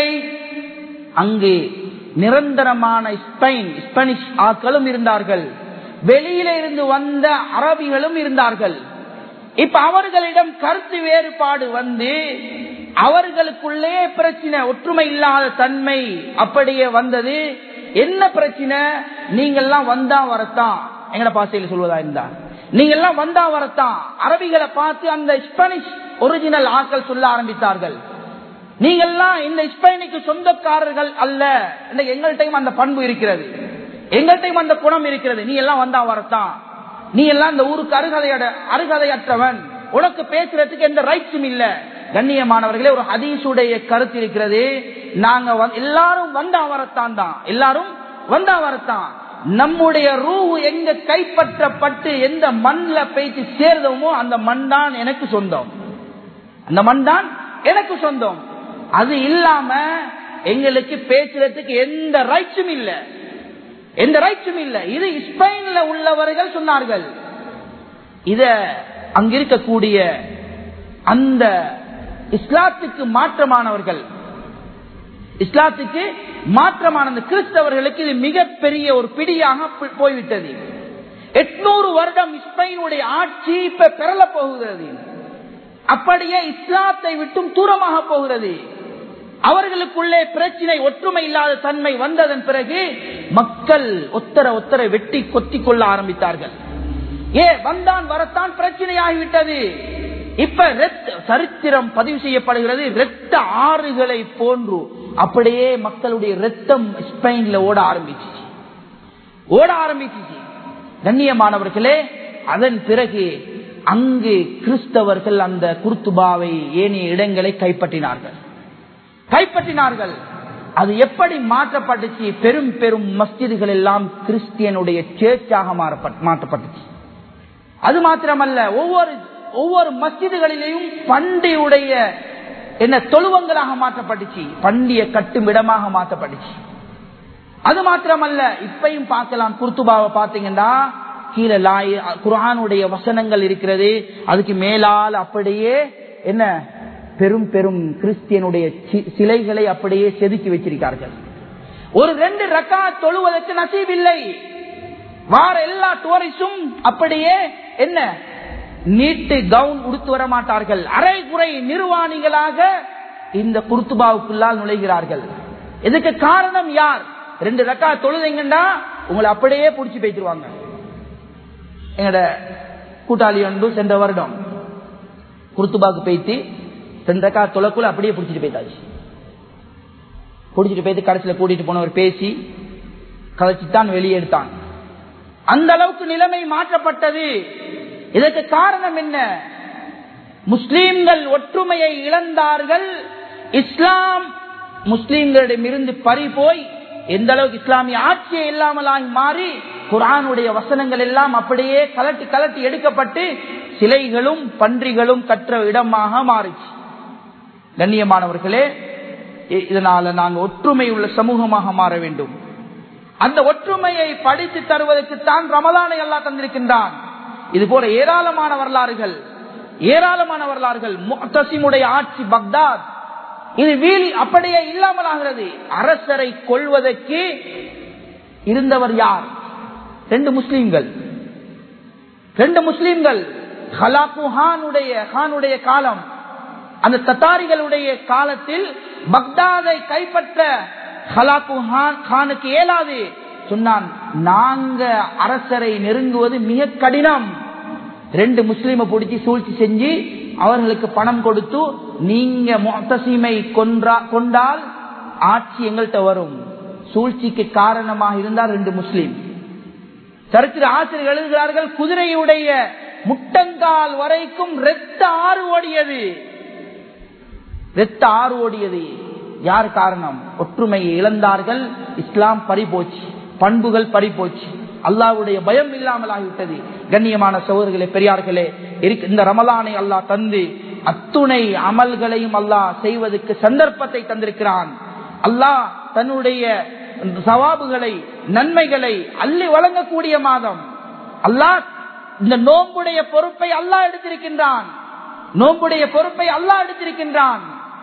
அங்கு நிரந்தரமான ஸ்பெயின் ஸ்பானிஷ் ஆக்களும் இருந்தார்கள் வெளியில இருந்து வந்த அரபிகளும் இருந்தார்கள் இப்ப அவர்களிடம் கருத்து வேறுபாடு வந்து அவர்களுக்குள்ளே பிரச்சனை ஒற்றுமை இல்லாத தன்மை அப்படியே வந்தது என்ன பிரச்சனை நீங்கெல்லாம் வந்தா வரத்தான் எங்கட பாசையில் சொல்வதா இருந்தா நீங்கெல்லாம் வந்தா வரத்தான் அரபிகளை பார்த்து அந்த ஸ்பானிஷ் ஒரிஜினல் ஆக்கள் சொல்ல ஆரம்பித்தார்கள் நீங்கெல்லாம் இந்த ஸ்பெயினுக்கு சொந்தக்காரர்கள் அல்ல எங்கள்கிட்டையும் அந்த பண்பு இருக்கிறது எங்கள்கிட்டையும் அந்த குணம் இருக்கிறது நீ எல்லாம் வந்தா வரத்தான் நீ எல்லாம் இந்த ஊருக்கு அருகதையட அருகதையற்றவன் உனக்கு பேசுறதுக்கு எந்த ரைட்ஸும் இல்ல கண்ணியமானவர்களே ஒரு ஹதீசுடைய கருத்து இருக்கிறது நாங்க எல்லாரும் வந்தா வரத்தான் தான் எல்லாரும் வந்தா வரத்தான் நம்முடைய ரூ எங்க கைப்பற்றப்பட்டு எந்த மண்ல பேச்சு சேர்ந்தோமோ அந்த மண் தான் எனக்கு சொந்தம் அந்த மண் தான் எனக்கு சொந்தம் அது இல்லாம எங்களுக்கு பேசுறதுக்கு எந்த ரைட்ஸும் இல்ல எந்த ரைட்ஸும் இல்ல இது ஸ்பெயின்ல உள்ளவர்கள் சொன்னார்கள் இத அங்க இருக்கக்கூடிய அந்த இஸ்லாத்துக்கு மாற்றமானவர்கள் இஸ்லாத்துக்கு மாற்றமான அந்த கிறிஸ்தவர்களுக்கு இது மிகப்பெரிய ஒரு பிடியாக போய்விட்டது எட்நூறு வருடம் ஸ்பெயினுடைய ஆட்சி இப்ப பெறல போகிறது அப்படியே இஸ்லாத்தை விட்டும் தூரமாக போகிறது அவர்களுக்குள்ளே பிரச்சனை ஒற்றுமை இல்லாத தன்மை வந்ததன் பிறகு மக்கள் ஒத்தர ஒத்தர வெட்டி கொத்தி கொள்ள ஆரம்பித்தார்கள் ஏ வந்தான் வரத்தான் பிரச்சனையாகிவிட்டது இப்ப சரித்திரம் பதிவு செய்யப்படுகிறது இரத்த ஆறுகளை போன்று அப்படியே மக்களுடைய ரத்தம் ஸ்பெயின்ல ஓட ஆரம்பிச்சு ஓட ஆரம்பிச்சு கண்ணியமானவர்களே அதன் பிறகு அங்கு கிறிஸ்தவர்கள் அந்த குர்துபாவை ஏனைய இடங்களை கைப்பற்றினார்கள் கைப்பற்றினார்கள் அது எப்படி மாற்றப்பட்டுச்சு பெரும் பெரும் மஸ்ஜிதுகள் எல்லாம் கிறிஸ்டியனுடைய சேர்ச்சாக மாற்றப்பட்டுச்சு அது மாத்திரமல்ல ஒவ்வொரு ஒவ்வொரு மஸ்ஜிதுகளிலேயும் பண்டியுடைய என்ன தொழுவங்களாக மாற்றப்பட்டுச்சு பண்டிய கட்டும் இடமாக மாற்றப்பட்டுச்சு அது மாத்திரமல்ல இப்பையும் பார்க்கலாம் குர்துபாவை பார்த்தீங்கன்னா கீழே லாய் குரானுடைய வசனங்கள் இருக்கிறது அதுக்கு மேலால் அப்படியே என்ன பெரும் பெரும் கிறிஸ்டியனுடைய சிலைகளை அப்படியே செதுக்கி வச்சிருக்கார்கள் ஒரு ரெண்டு ரக்கா தொழுவதற்கு நசீபில்லை வார எல்லா டூரிஸ்டும் அப்படியே என்ன நீட்டு கவுன் உடுத்து வர மாட்டார்கள் அரை குறை நிர்வாணிகளாக இந்த குர்துபாவுக்குள்ளால் நுழைகிறார்கள் இதுக்கு காரணம் யார் ரெண்டு ரக்கா தொழுதைங்கன்னா உங்களை அப்படியே பிடிச்சி பேசிடுவாங்க எங்கட கூட்டாளி ஒன்று சென்ற வருடம் குருத்துபாக்கு போய்த்து ரெண்டக்கா தொலைக்குள்ள அப்படியே பிடிச்சிட்டு போயிட்டாச்சு பிடிச்சிட்டு போயிட்டு கடைசியில் கூட்டிட்டு போனவர் பேசி கதைச்சுத்தான் வெளியே எடுத்தான் அந்த அளவுக்கு நிலைமை மாற்றப்பட்டது இதற்கு காரணம் என்ன முஸ்லீம்கள் ஒற்றுமையை இழந்தார்கள் இஸ்லாம் முஸ்லீம்களிடமிருந்து பறி போய் எந்த அளவுக்கு இஸ்லாமிய ஆட்சியை இல்லாமலாகி மாறி குரானுடைய வசனங்கள் எல்லாம் அப்படியே கலட்டி கலட்டி எடுக்கப்பட்டு சிலைகளும் பன்றிகளும் கற்ற இடமாக மாறிச்சு கண்ணியமானவர்களே இதனால நாங்கள் ஒற்றுமை உள்ள சமூகமாக மாற வேண்டும் அந்த ஒற்றுமையை படித்து தருவதற்குத்தான் ரமலானை அல்லா தந்திருக்கின்றான் இது போல ஏராளமான வரலாறுகள் ஏராளமான வரலாறுகள் முத்தசிமுடைய ஆட்சி பக்தாத் இது வீழ் அப்படியே இல்லாமல் ஆகிறது அரசரை கொள்வதற்கு இருந்தவர் யார் ரெண்டு முஸ்லீம்கள் ரெண்டு முஸ்லீம்கள் ஹலாக்கு ஹானுடைய ஹானுடைய காலம் அந்த தத்தாரிகளுடைய காலத்தில் பக்தாதை கைப்பற்ற ஹலாக்கு ஹானுக்கு இயலாது சொன்னான் நாங்க அரசரை நெருங்குவது மிக கடினம் ரெண்டு முஸ்லீமை பிடிச்சி சூழ்ச்சி செஞ்சு அவர்களுக்கு பணம் கொடுத்து நீங்க மொத்தசீமை கொன்றா கொண்டால் ஆட்சி எங்கள்கிட்ட வரும் சூழ்ச்சிக்கு காரணமாக இருந்தால் ரெண்டு முஸ்லீம் சரித்திர ஆசிரியர் எழுதுகிறார்கள் குதிரையுடைய முட்டங்கால் வரைக்கும் ரெத்த ஆறு ஓடியது ரெத்த ஆறு ஓடியது யார் காரணம் ஒற்றுமையை இழந்தார்கள் இஸ்லாம் பறிபோச்சு பண்புகள் பறிபோச்சு அல்லாவுடைய பயம் இல்லாமல் ஆகிவிட்டது கண்ணியமான சகோதரர்களே பெரியார்களே இந்த ரமலானை அல்லாஹ் தந்து அத்துணை அமல்களையும் அல்லாஹ் செய்வதற்கு சந்தர்ப்பத்தை தந்திருக்கிறான் அல்லாஹ் தன்னுடைய சவாபுகளை நன்மைகளை அள்ளி வழங்கக்கூடிய மாதம் அல்லாஹ் இந்த நோம்புடைய பொறுப்பை அல்லாஹ் எடுத்திருக்கின்றான் நோம்புடைய பொறுப்பை அல்லாஹ் எடுத்திருக்கின்றான்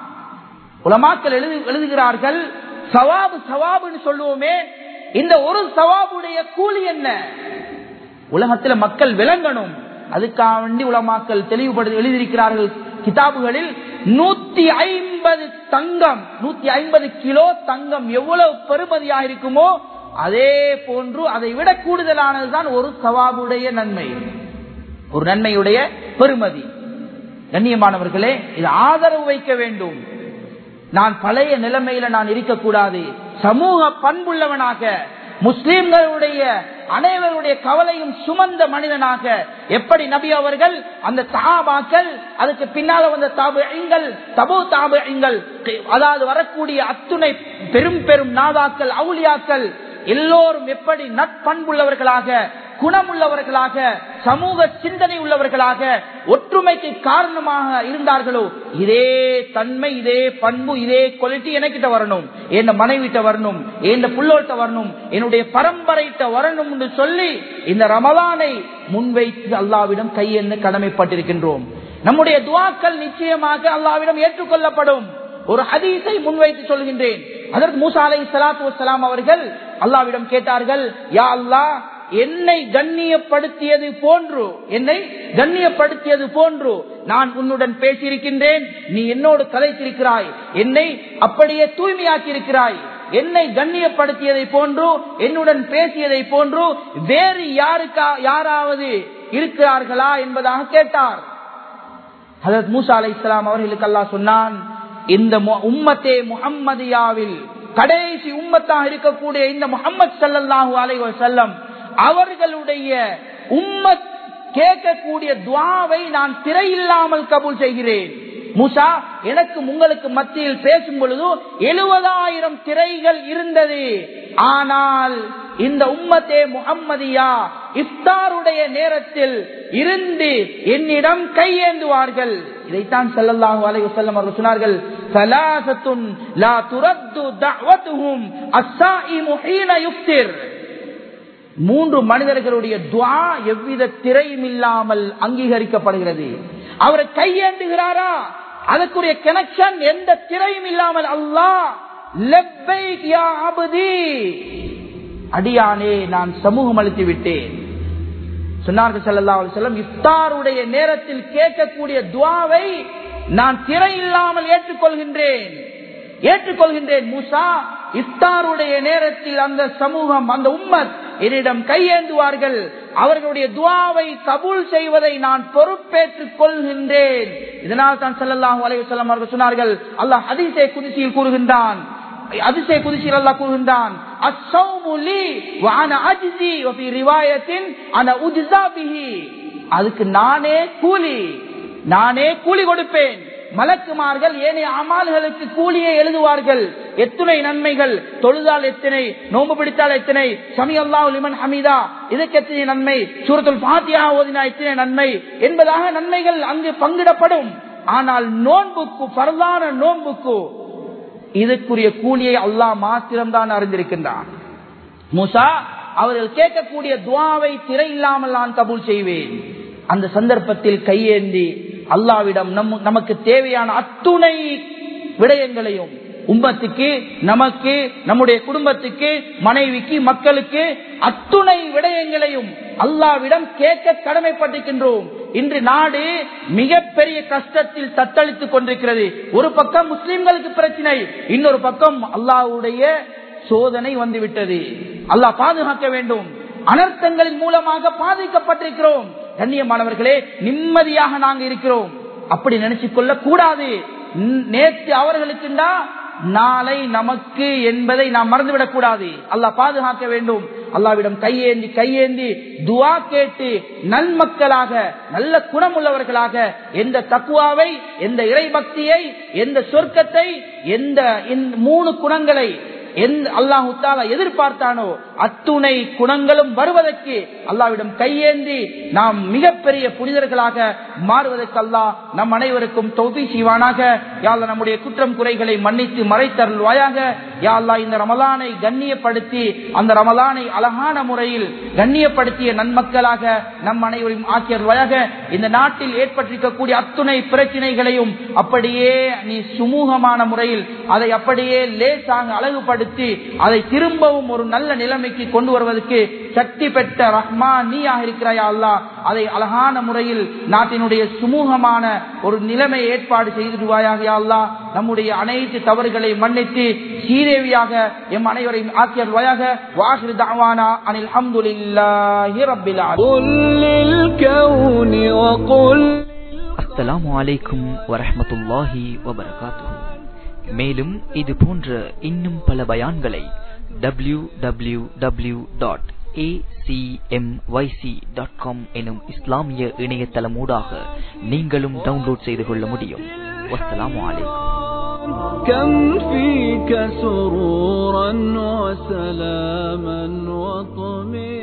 உலமாக்கள் எழுது எழுதுகிறார்கள் சவாபு சவாபுன்னு சொல்லுவோமே இந்த ஒரு சவாபுடைய கூலி என்ன உலகத்தில் மக்கள் விளங்கணும் அதுக்காக வேண்டி உலமாக்கள் தெளிவுபடுத்தி எழுதியிருக்கிறார்கள் கிதாபுகளில் நூத்தி ஐம்பது தங்கம் நூத்தி ஐம்பது கிலோ தங்கம் எவ்வளவு பெருமதியாக இருக்குமோ அதே போன்று அதை விட கூடுதலானதுதான் ஒரு சவாபுடைய நன்மை ஒரு நன்மையுடைய பெருமதி கண்ணியமானவர்களே இது ஆதரவு வைக்க வேண்டும் நான் பழைய நிலைமையில நான் இருக்கக்கூடாது சமூக பண்புள்ளவனாக முஸ்லிம்களுடைய அனைவருடைய கவலையும் சுமந்த மனிதனாக எப்படி நபி அவர்கள் அந்த சஹாபாக்கள் அதுக்கு பின்னால வந்த தாபுங்கள் தபு தாபுங்கள் அதாவது வரக்கூடிய அத்துணை பெரும் பெரும் நாதாக்கள் அவுளியாக்கள் எல்லோரும் எப்படி நட்பண்புள்ளவர்களாக குணமுள்ளவர்களாக சமூக சிந்தனை உள்ளவர்களாக ஒற்றுமைக்கு காரணமாக இருந்தார்களோ இதே தன்மை இதே பண்பு இதே குவாலிட்டி எனக்கிட்ட வரணும் என் மனைவிட்ட வரணும் என் புள்ளோட்ட வரணும் என்னுடைய பரம்பரைட்ட வரணும் என்று சொல்லி இந்த ரமலானை முன்வைத்து அல்லாவிடம் கையென்னு கடமைப்பட்டிருக்கின்றோம் நம்முடைய துவாக்கள் நிச்சயமாக அல்லாவிடம் ஏற்றுக்கொள்ளப்படும் ஒரு ஹதீஸை முன்வைத்து சொல்கின்றேன் அதற்கு மூசா அலை சலாத்து வலாம் அவர்கள் அல்லாவிடம் கேட்டார்கள் யா அல்லா என்னை கண்ணியப்படுத்தியது போன்று என்னை கண்ணியப்படுத்தியது போன்று நான் உன்னுடன் பேசியிருக்கின்றேன் நீ என்னோடு கலைத்திருக்கிறாய் என்னை அப்படியே தூய்மையாக்கி இருக்கிறாய் என்னை கண்ணியப்படுத்தியதை போன்று என்னுடன் பேசியதை போன்று வேறு யாருக்கா யாராவது இருக்கிறார்களா என்பதாக கேட்டார் ஹசரத் மூசா அலை இஸ்லாம் அவர்களுக்கு அல்லா சொன்னான் இந்த உம்மத்தே முகம்மதியாவில் கடைசி உம்மத்தாக இருக்கக்கூடிய இந்த முகமது சல்லாஹூ அலை செல்லம் அவர்களுடைய உம்மத் கேட்கக்கூடிய துவாவை நான் திரையில்லாமல் கபூல் செய்கிறேன் மூசா எனக்கு உங்களுக்கு மத்தியில் பேசும் பொழுது எழுபதாயிரம் திரைகள் இருந்தது ஆனால் இந்த உம்மத்தே முகம்மதியா இஃப்தாருடைய நேரத்தில் இருந்து என்னிடம் கையேந்துவார்கள் இதைத்தான் செல்லல்லாஹு அலைஹி வஸல்லம் அவர்கள் சொன்னார்கள் சலாசத்துன் லா துரத்து தஅவத்துஹும் அஸ்ஸாயிமு ஹீன யுஃப்திர் மூன்று மனிதர்களுடைய துவா எவ்வித திரையும் இல்லாமல் அங்கீகரிக்கப்படுகிறது அவரை கையேந்துகிறாரா அதற்குரிய கனெக்ஷன் எந்த திரையும் இல்லாமல் அல்லாஹ் லெப்பைக் யா அபதி அடியானே நான் சமூகம் அளித்து விட்டேன் சொன்னார்கள் சல்லா செல்லம் இஃப்தாருடைய நேரத்தில் கேட்கக்கூடிய துவாவை நான் திரை இல்லாமல் ஏற்றுக்கொள்கின்றேன் ஏற்றுக்கொள்கின்றேன் மூசா இஃப்தாருடைய நேரத்தில் அந்த சமூகம் அந்த உம்மத் என்னிடம் கையேந்துவார்கள் அவர்களுடைய துவாவை கபூல் செய்வதை நான் பொறுப்பேற்றுக் கொள்கின்றேன் இதனால் தான் ஸல்லல்லாஹு அலைஹி வஸல்லம் அவர்கள் சொன்னார்கள் அல்லாஹ் ஹதீஸை குதிசியில் கூறுகின்றான் அதிசய குதிசியில் அல்லாஹ் கூறுகின்றான் அஸ்ஸௌமு லீ வ அன அஜ்ஸி வ ஃபீ ரிவாயத்தின் அன உஜ்ஸா பிஹி அதுக்கு நானே கூலி நானே கூலி கொடுப்பேன் மலக்குமார்கள் ஏனைய அமால்களுக்கு கூலியை எழுதுவார்கள் எத்தனை நன்மைகள் தொழுதால் எத்தனை நோம்பு பிடித்தால் எத்தனை சமி அல்லாஹ் லிமன் ஹமீதா இதுக்கு எத்தனை நன்மை சூரத்துல் பாத்தியா ஓதினா எத்தனை நன்மை என்பதாக நன்மைகள் அங்கு பங்கிடப்படும் ஆனால் நோன்புக்கு பரதான நோன்புக்கு இதுக்குரிய கூலியை அல்லாஹ் மாத்திரம்தான் அறிந்திருக்கின்றான் மூசா அவர்கள் கேட்கக்கூடிய துவாவை திரை இல்லாமல் நான் கபூல் செய்வேன் அந்த சந்தர்ப்பத்தில் கையேந்தி அல்லாவிடம் நம் நமக்கு தேவையான அத்துணை விடயங்களையும் உம்மத்துக்கு நமக்கு நம்முடைய குடும்பத்துக்கு மனைவிக்கு மக்களுக்கு அத்துணை விடயங்களையும் அல்லாவிடம் கேட்க கடமைப்பட்டிருக்கின்றோம் இன்று நாடு மிகப்பெரிய கஷ்டத்தில் தத்தளித்துக் கொண்டிருக்கிறது ஒரு பக்கம் முஸ்லிம்களுக்கு பிரச்சனை இன்னொரு பக்கம் அல்லாவுடைய சோதனை வந்துவிட்டது அல்லாஹ் பாதுகாக்க வேண்டும் அனர்த்தங்களின் மூலமாக பாதிக்கப்பட்டிருக்கிறோம் கண்ணியமானவர்களே நிம்மதியாக நாங்க இருக்கிறோம் அப்படி நினைச்சு கொள்ள கூடாது நேற்று அவர்களுக்குண்டா நாளை நமக்கு என்பதை நாம் மறந்துவிடக் கூடாது அல்லாஹ் பாதுகாக்க வேண்டும் அல்லாவிடம் கையேந்தி கையேந்தி துவா கேட்டு நன்மக்களாக நல்ல குணமுள்ளவர்களாக எந்த தக்குவாவை எந்த இறைபக்தியை எந்த சொர்க்கத்தை எந்த மூணு குணங்களை எந்த அல்லாஹு தாலா எதிர்பார்த்தானோ அத்துணை குணங்களும் வருவதற்கு அல்லாவிடம் கையேந்தி நாம் மிகப்பெரிய புனிதர்களாக மாறுவதற்கு அல்லாஹ் நம் அனைவருக்கும் தொகுதி செய்வானாக யாழ்லா நம்முடைய குற்றம் குறைகளை மன்னித்து மறைத்தருள்வாயாக யாழ்லா இந்த ரமலானை கண்ணியப்படுத்தி அந்த ரமலானை அழகான முறையில் கண்ணியப்படுத்திய நன்மக்களாக நம் அனைவரையும் ஆக்கியருள்வாயாக இந்த நாட்டில் ஏற்பட்டிருக்கக்கூடிய அத்துணை பிரச்சனைகளையும் அப்படியே நீ சுமூகமான முறையில் அதை அப்படியே லேசாக அழகுபடுத்தி அதை திரும்பவும் ஒரு நல்ல நிலைமைக்கு கொண்டு வருவதற்கு சக்தி பெற்ற ரஹ்மான் நீயாக இருக்கிறாயா அல்லா அதை அழகான முறையில் நாட்டினுடைய சுமூகமான ஒரு நிலைமை ஏற்பாடு செய்திருவாயாக அல்லா நம்முடைய அனைத்து தவறுகளை மன்னித்து சீதேவியாக எம் அனைவரையும் ஆக்கியருவாயாக வாஹிர் தாவானா அனில் அஹமதுல்லாஹி ரப்பில் அஸ்ஸலாமு அலைக்கும் வரஹ்மத்துல்லாஹி வபரகாத்துஹு மேலும் இது போன்ற இன்னும் பல பயான்களை W W W dot acmyc.com எனும் இஸ்லாமிய இணையதளமூடாக நீங்களும் டவுன்லோட் செய்து கொள்ள முடியும் வஸ்ஸலாமு அலைக்கும் كم فيك سرورا وسلاما وطمئنا